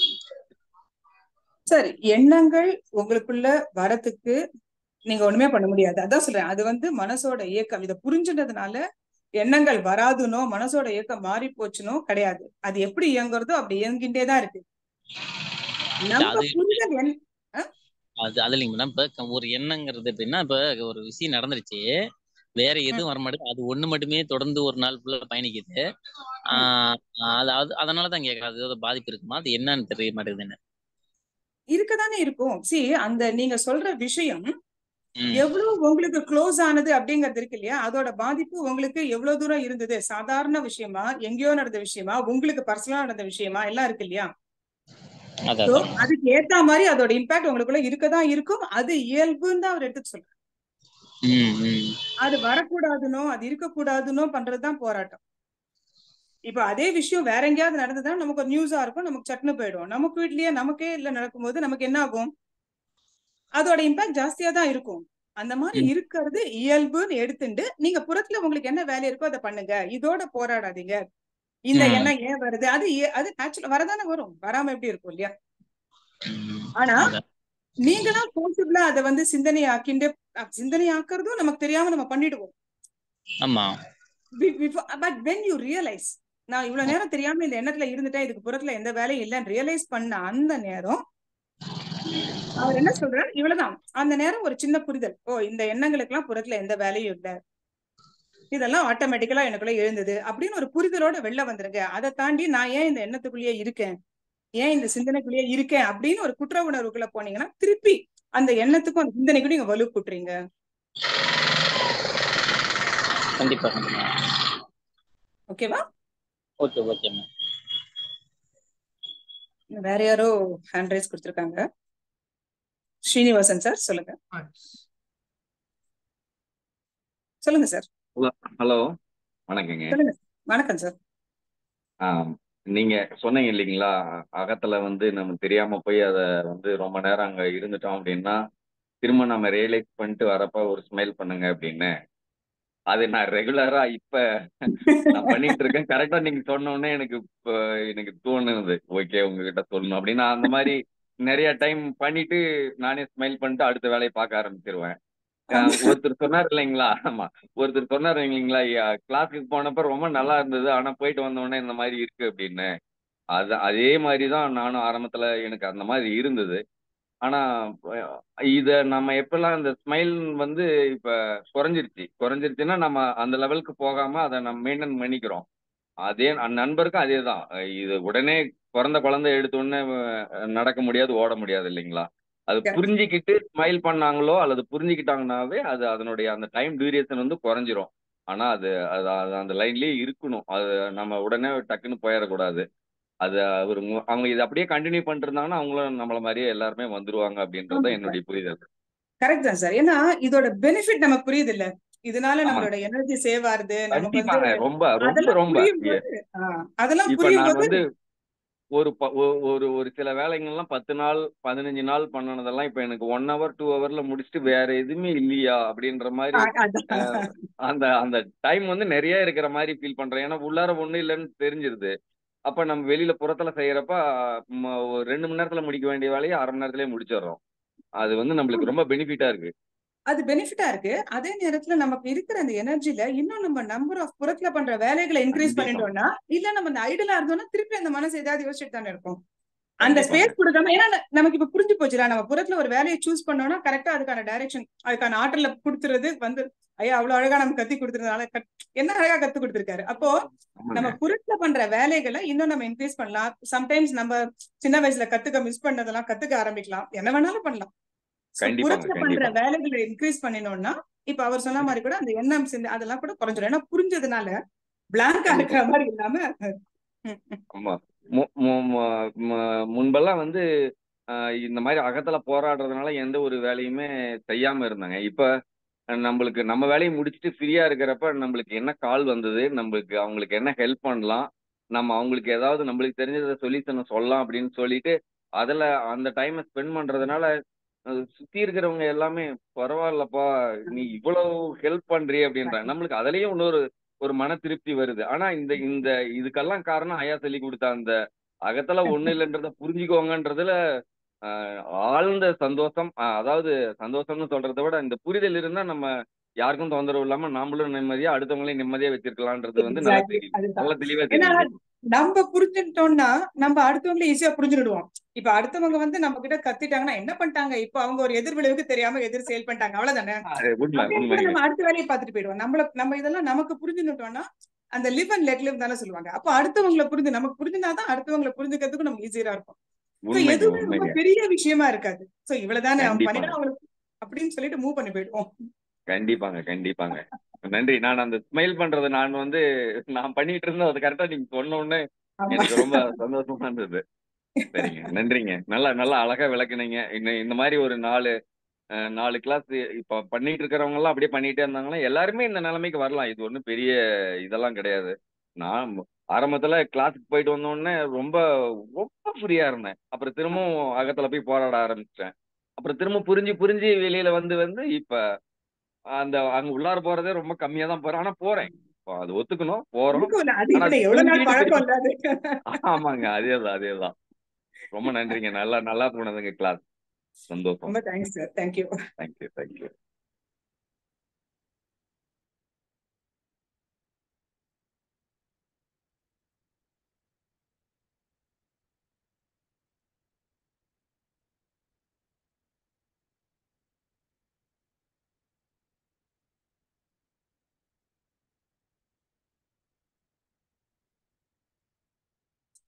சரி எண்ணங்கள் உங்களுக்குள்ள வரத்துக்கு நீங்க ஒண்ணுமே பண்ண முடியாது அதான் சொல்றேன் அது வந்து மனசோட இயக்கம் இதை புரிஞ்சுட்டதுனால எண்ணங்கள் வராதுனோ மனசோட இயக்கம் மாறி போச்சுனோ கிடையாது அது எப்படி இயங்குறதோ அப்படி இயங்கிட்டே தான் இருக்கு நம்ம அது புரிதல் என் அது அது இல்லைங்க மேடம் இப்போ ஒரு எண்ணங்கிறது எப்படின்னா இப்போ ஒரு விஷயம் நடந்துருச்சு வேற ம், எதுவும் வர மாட்டேங்குது அது ஒண்ணு மட்டுமே தொடர்ந்து ஒரு நாள் ஃபுல்லா பயணிக்குது ம். ஆஹ் அது அது அதனால தான் கேட்குறேன் அது ஏதாவது பாதிப்பு இருக்குமா அது என்னன்னு தெரிய மாட்டேங்குதுன்னு இருக்கதானே இருக்கும் சி அந்த நீங்க சொல்ற விஷயம் ம் எவ்வளவு உங்களுக்கு க்ளோஸ் ஆனது அப்படிங்கிறது இருக்கு இல்லையா அதோட பாதிப்பு உங்களுக்கு எவ்வளவு தூரம் இருந்தது சாதாரண விஷயமா எங்கேயோ நடந்த விஷயமா உங்களுக்கு பர்சனலா நடந்த விஷயமா எல்லாம் இருக்கு இல்லையா அதான் சோ அதான் அதுக்கு ஏத்த மாதிரி அதோட இம்பாக்ட் உங்களுக்குள்ள இருக்கதான் இருக்கும் அது இயல்புன்னு தான் அவர் எடுத்து சொல்றாரு ம் ம் அது வரக்கூடாதுனோ அது இருக்கக்கூடாதுனோ பண்றதுதான் போராட்டம் இப்ப அதே விஷயம் வேற எங்கேயாவது நடந்ததுன்னா நமக்கு ஒரு நியூஸா இருக்கும் நமக்கு சட்னு போயிடும் நமக்கு வீட்லயே நமக்கே இல்ல நடக்கும்போது நமக்கு என்ன ஆகும் அதோட இம்பாக்ட் ஜாஸ்தியா தான் இருக்கும் அந்த மாதிரி ம் இருக்கிறது இயல்புன்னு எடுத்துட்டு நீங்க புறத்துல உங்களுக்கு என்ன வேலை இருக்கோ அதை பண்ணுங்க இதோட போராடாதீங்க இந்த ம் எண்ணம் ஏன் வருது அது ஏ- அது நேச்சுரல் வரதானே வரும் வராம எப்படி இருக்கும் இல்லையா ம் ஆனா அதான் நீங்க தான் பாசிபிளா அதை வந்து சிந்தனை ஆக்கிண்டு சிந்தனை ஆக்குறதும் நமக்கு தெரியாம நம்ம பண்ணிடுவோம் ஆமா பட் வென் யூ ரியலைஸ் நான் இவ்வளவு நேரம் தெரியாம இந்த எண்ணத்துல இருந்துட்டேன் இதுக்கு புறத்துல எந்த வேலையும் இல்லைன்னு ரியலைஸ் பண்ண அந்த நேரம் அவர் என்ன சொல்றாரு இவ்வளவுதான் அந்த நேரம் ஒரு சின்ன புரிதல் ஓ இந்த எண்ணங்களுக்கு எல்லாம் புறத்துல எந்த வேலையும் இல்ல இதெல்லாம் ஆட்டோமேட்டிக்கலா எனக்குள்ள எழுந்தது அப்படின்னு ஒரு புரிதலோட வெளில வந்துருங்க அதை தாண்டி நான் ஏன் இந்த எண்ணத்துக்குள்ளேயே இருக்கேன் ஏன் இந்த சிந்தனைக்குள்ளேயே இருக்கேன் அப்படின்னு ஒரு குற்ற உணர்வுக்குள்ள போனீங்கன்னா திருப்பி அந்த எண்ணத்துக்கும் அந்த சிந்தனைக்கும் நீங்க வலு கூட்டுறீங்க கண்டிப்பா கண்டிப்பா ஓகேவா ஓகே ஓகே மேம் வேற யாரோ ஹேண்ட் ரைஸ் கொடுத்துருக்காங்க ஸ்ரீனிவாசன் சார் சொல்லுங்க சொல்லுங்க சார் ஹலோ வணக்கங்க சொல்லுங்க வணக்கம் சார் ஆம், நீங்க சொன்னீங்க இல்லைங்களா அகத்துல வந்து நம்ம தெரியாம போய் அத வந்து ரொம்ப நேரம் அங்க இருந்துட்டோம் அப்படின்னா திரும்ப நம்ம ரியலைஸ் பண்ணிட்டு வரப்ப ஒரு ஸ்மைல் பண்ணுங்க அப்படின்னு அது நான் ரெகுலரா இப்ப நான் பண்ணிட்டு இருக்கேன் கரெக்டா நீங்க சொன்ன உடனே எனக்கு இப்ப எனக்கு தோணுது ஓகே உங்ககிட்ட சொல்லணும் அப்படின்னு நான் அந்த மாதிரி நிறைய டைம் பண்ணிட்டு நானே ஸ்மைல் பண்ணிட்டு அடுத்த வேலையை பார்க்க ஆரம்பிச்சிருவேன் ஆஹ் ஒருத்தர் சொன்னார் இல்லைங்களா ஆமா ஒருத்தர் சொன்னார் இல்லைங்களா கிளாஸுக்கு போனப்ப ரொம்ப நல்லா இருந்தது ஆனா போயிட்டு வந்த உடனே இந்த மாதிரி இருக்கு அப்படின்னு அது அதே மாதிரி தான் நானும் ஆரம்பத்துல எனக்கு அந்த மாதிரி இருந்தது ஆனா அஹ் இத நம்ம எப்பெல்லாம் இந்த ஸ்மைல் வந்து இப்ப குறைஞ்சிருச்சு குறைஞ்சிருச்சுன்னா நம்ம அந்த லெவலுக்கு போகாம அதை நம்ம மெயின்டைன் பண்ணிக்கிறோம் அதே அந் நண்பருக்கும் அதே தான் இது உடனே பிறந்த குழந்தை எடுத்த உடனே அஹ் நடக்க முடியாது ஓட முடியாது இல்லைங்களா அது Correct. புரிஞ்சுக்கிட்டு ஸ்மைல் பண்ணாங்களோ அல்லது புரிஞ்சுக்கிட்டாங்கனாவே அது அதனுடைய அந்த டைம் டியூரேஷன் வந்து குறைஞ்சிரும் ஆனா அது அது அது அந்த லைன்லயே இருக்கணும் அது நம்ம உடனே டக்குன்னு போயிடக்கூடாது அது அவர் அவங்க இதை அப்படியே கண்டினியூ பண்ணிட்டு இருந்தாங்கன்னா அவங்களும் நம்மள மாதிரியே எல்லாருமே வந்துருவாங்க அப்படின்றது தான் என்னுடைய புரிதல் கரெக்ட் தான் சார் ஏன்னா இதோட பெனிஃபிட் நமக்கு புரியுது இல்ல இதனால ஆமா. நம்மளோட எனர்ஜி சேவ் ஆகுது நமக்கு கண்டிப்பாங்க வந்து ரொம்ப ரொம்ப அதெல்லாம் ரொம்ப புரியும் போது ஆ, அதெல்லாம் இப்ப புரியும் நான் போது வந்து ஒரு ப- ஒ- ஒரு ஒரு சில வேலைங்கள்லாம் பத்து நாள் பதினஞ்சு நாள் பண்ணனதெல்லாம் இப்ப எனக்கு ஒன் ஹவர் டூ ஹவர்ல முடிச்சுட்டு வேற எதுவுமே இல்லையா அப்படின்ற மாதிரி ஆ, அதான். அந்த அந்த டைம் வந்து நிறைய இருக்கிற மாதிரி ஃபீல் பண்றேன் ஏன்னா உள்ளார ஒண்ணும் இல்லைன்னு தெரிஞ்சிருது அப்ப நம்ம வெளியில புறத்துல செய்யறப்ப ம, ஒரு ரெண்டு மணி நேரத்துல முடிக்க வேண்டிய வேலையை அரை மணி நேரத்திலேயே முடிச்சிடுறோம் அது வந்து நம்மளுக்கு ரொம்ப பெனிஃபிட்டா இருக்கு அது பெனிஃபிட்டா இருக்கு அதே நேரத்துல நமக்கு இருக்கிற அந்த எனர்ஜில இன்னும் நம்ம நம்பர் ஆஃப் புறத்துல பண்ற வேலைகளை இன்க்ரீஸ் கண்டிப்பா. பண்ணிட்டோம்னா இல்ல நம்ம அந்த ஐடலா இருந்தோம்னா திருப்பி அந்த மனசு ஏதாவது யோசிச்சுட்டு தானே இருக்கும் அந்த கண்டிப்பாங்க. ஸ்பேஸ் கொடுக்காம ஏன்னா ந- நமக்கு இப்ப புரிஞ்சு போச்சுடா நம்ம புறத்துல ஒரு வேலையை சூஸ் பண்ணோம்னா கரெக்டா அதுக்கான டைரக்ஷன் அதுக்கான ஆற்றல கொடுத்துறது வந்து ஐயா அவ்வளவு அழகா நம்ம கத்தி கொடுத்துறதுனால கத்- என்ன அழகா கத்து கொடுத்திருக்காரு அப்போ ஆமாங்க. நம்ம புறத்துல பண்ற வேலைகளை இன்னும் நம்ம இன்க்ரீஸ் பண்ணலாம் சம்டைம்ஸ் நம்ம சின்ன வயசுல கத்துக்க மிஸ் பண்ணதெல்லாம் கத்துக்க ஆரம்பிக்கலாம் என்ன வேணாலும் பண்ணலாம் So, கண்டிப்பாங்க, புறத்துல பண்ற கண்டிப்பா. வேலைகளை இன்க்ரீஸ் பண்ணினோம்னா இப்ப அவர் சொன்ன மாதிரி கூட அந்த எண்ணம் சிந்தை அதெல்லாம் கூட குறைஞ்சிடும் ஏன்னா புரிஞ்சதுனால பிளாங்கா இருக்கிற மாதிரி இல்லாம ம், ம். ஆமா மு- மு- மு- மு- முன்பெல்லாம் வந்து ஆஹ், இந்த மாதிரி அகத்துல போராடுறதுனால எந்த ஒரு வேலையுமே செய்யாம இருந்தாங்க இப்ப அஹ், நம்மளுக்கு நம்ம வேலையை முடிச்சுட்டு ஃப்ரீயா இருக்கிறப்ப நம்மளுக்கு என்ன கால் வந்தது நம்மளுக்கு அவங்களுக்கு என்ன ஹெல்ப் பண்ணலாம் நம்ம அவங்களுக்கு ஏதாவது நம்மளுக்கு தெரிஞ்சத சொல்யூஷனை சொல்லலாம் அப்படின்னு சொல்லிட்டு அதுல அந்த டைமை ஸ்பெண்ட் பண்றதுனால அஹ், சுத்தி இருக்கிறவங்க எல்லாமே பரவாயில்லப்பா நீ இவ்வளவு ஹெல்ப் பண்றியே அப்படின்றாங்க நம்மளுக்கு அதுலயும் இன்னொரு ஒரு மன திருப்தி வருது ஆனா இந்த இந்த இதுக்கெல்லாம் காரணம் ஐயா சொல்லி கொடுத்த அந்த அகத்துல ஒண்ணு இல்லைன்றத புரிஞ்சுக்கோங்கன்றதுல ஆஹ், ஆழ்ந்த சந்தோஷம் ஆஹ், அதாவது சந்தோஷம்னு சொல்றதை விட இந்த புரிதல் இருந்தா நம்ம யாருக்கும் தொந்தரவு இல்லாம நாமளும் நிம்மதியா அடுத்தவங்களையும் நிம்மதியா வச்சிருக்கலான்றது வந்து நல்லா Exactly. தெரியுது அதுதான். நல்லா தெளிவா ஏன்னா தெரியுது நம்ம புரிஞ்சுட்டோம்னா நம்ம அடுத்தவங்களை ஈஸியா புரிஞ்சுடுவோம் இப்ப அடுத்தவங்க வந்து நம்ம கிட்ட கத்திட்டாங்கன்னா என்ன பண்ணிட்டாங்க இப்ப அவங்க ஒரு எதிர் விளைவுக்கு தெரியாம எதிர் செயல் பண்ணிட்டாங்க அவ்வளவுதானே அது உண்மை அப்படின்னு கூட உண்மைங்க நம்ம அடுத்த வேலையை பார்த்துட்டு போயிடுவோம் நம்மள நம்ம இதெல்லாம் நமக்கு புரிஞ்சுட்டோம்னா அந்த லிவ் அண்ட் லெட் லிவ் தானே சொல்லுவாங்க அப்போ அடுத்தவங்களை புரிஞ்சு நமக்கு புரிஞ்சுனாதான் அடுத்தவங்களை புரிஞ்சுக்கிறதுக்கு நமக்கு ஈஸியா இருக்கும் So, உண்மைங்க எதுவுமே ரொம்ப உண்மைங்க பெரிய விஷயமா இருக்காது சோ இவ்வளவுதானே அவன் கண்டிப்பாங்க. பண்ணிட்டு அவங்களுக்கு அப்படின்னு சொல்லிட்டு மூவ் பண்ணி போயிடுவோம் கண்டிப்பாங்க கண்டிப்பாங்க நன்றி நான் அந்த ஸ்மைல் பண்றது நான் வந்து நான் பண்ணிட்டு இருந்தேன் அது கரெக்டா நீங்க சொன்ன உடனே ஆமா. எனக்கு ரொம்ப சந்தோஷமா இருந்தது சரிங்க நன்றிங்க நல்லா நல்லா அழகா விளக்குனீங்க இன்னும் இந்த மாதிரி ஒரு நாலு அஹ், நாலு கிளாஸ் இப்ப பண்ணிட்டு இருக்கிறவங்க எல்லாம் அப்படியே பண்ணிட்டே இருந்தாங்கன்னா எல்லாருமே இந்த நிலைமைக்கு வரலாம் இது ஒன்றும் பெரிய இதெல்லாம் கிடையாது நான் ஆரம்பத்துல கிளாஸுக்கு போயிட்டு வந்த உடனே ரொம்ப ரொம்ப ஃப்ரீயா இருந்தேன் அப்புறம் திரும்பவும் அகத்துல போய் போராட ஆரம்பிச்சிட்டேன் அப்புறம் திரும்ப புரிஞ்சு புரிஞ்சு வெளியில வந்து வந்து இப்ப அந்த அங்க உள்ளார போறதே ரொம்ப கம்மியா தான் போறேன் ஆனா போறேன் இப்போ அது ஒத்துக்கணும் போறோம் இருக்கும் இல்ல, அது ஆனா இதுல எவ்வளவு நாள் புரிஞ்சுக்கிட்டு பழக்கம் இல்ல அது ஆமாங்க அதேதான் அதேதான் ரொம்ப நன்றிங்க நல்லா நல்லா போனதுங்க கிளாஸ் சந்தோஷம் ரொம்ப thanks sir thank you thank you thank you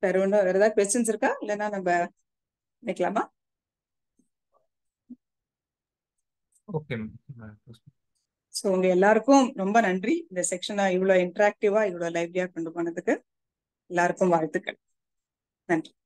வேற ஒன்றும் வேற ஏதாவது கொஸ்டின்ஸ் இருக்கா இல்லைன்னா நம்ம நிக்கலாமா ஓகே மேம் ஸோ உங்க எல்லாருக்கும் ரொம்ப நன்றி இந்த செக்ஷனை இவ்வளோ இன்ட்ராக்டிவா இவ்வளோ லைவ்லியா கொண்டு போனதுக்கு எல்லாருக்கும் வாழ்த்துக்கள் நன்றி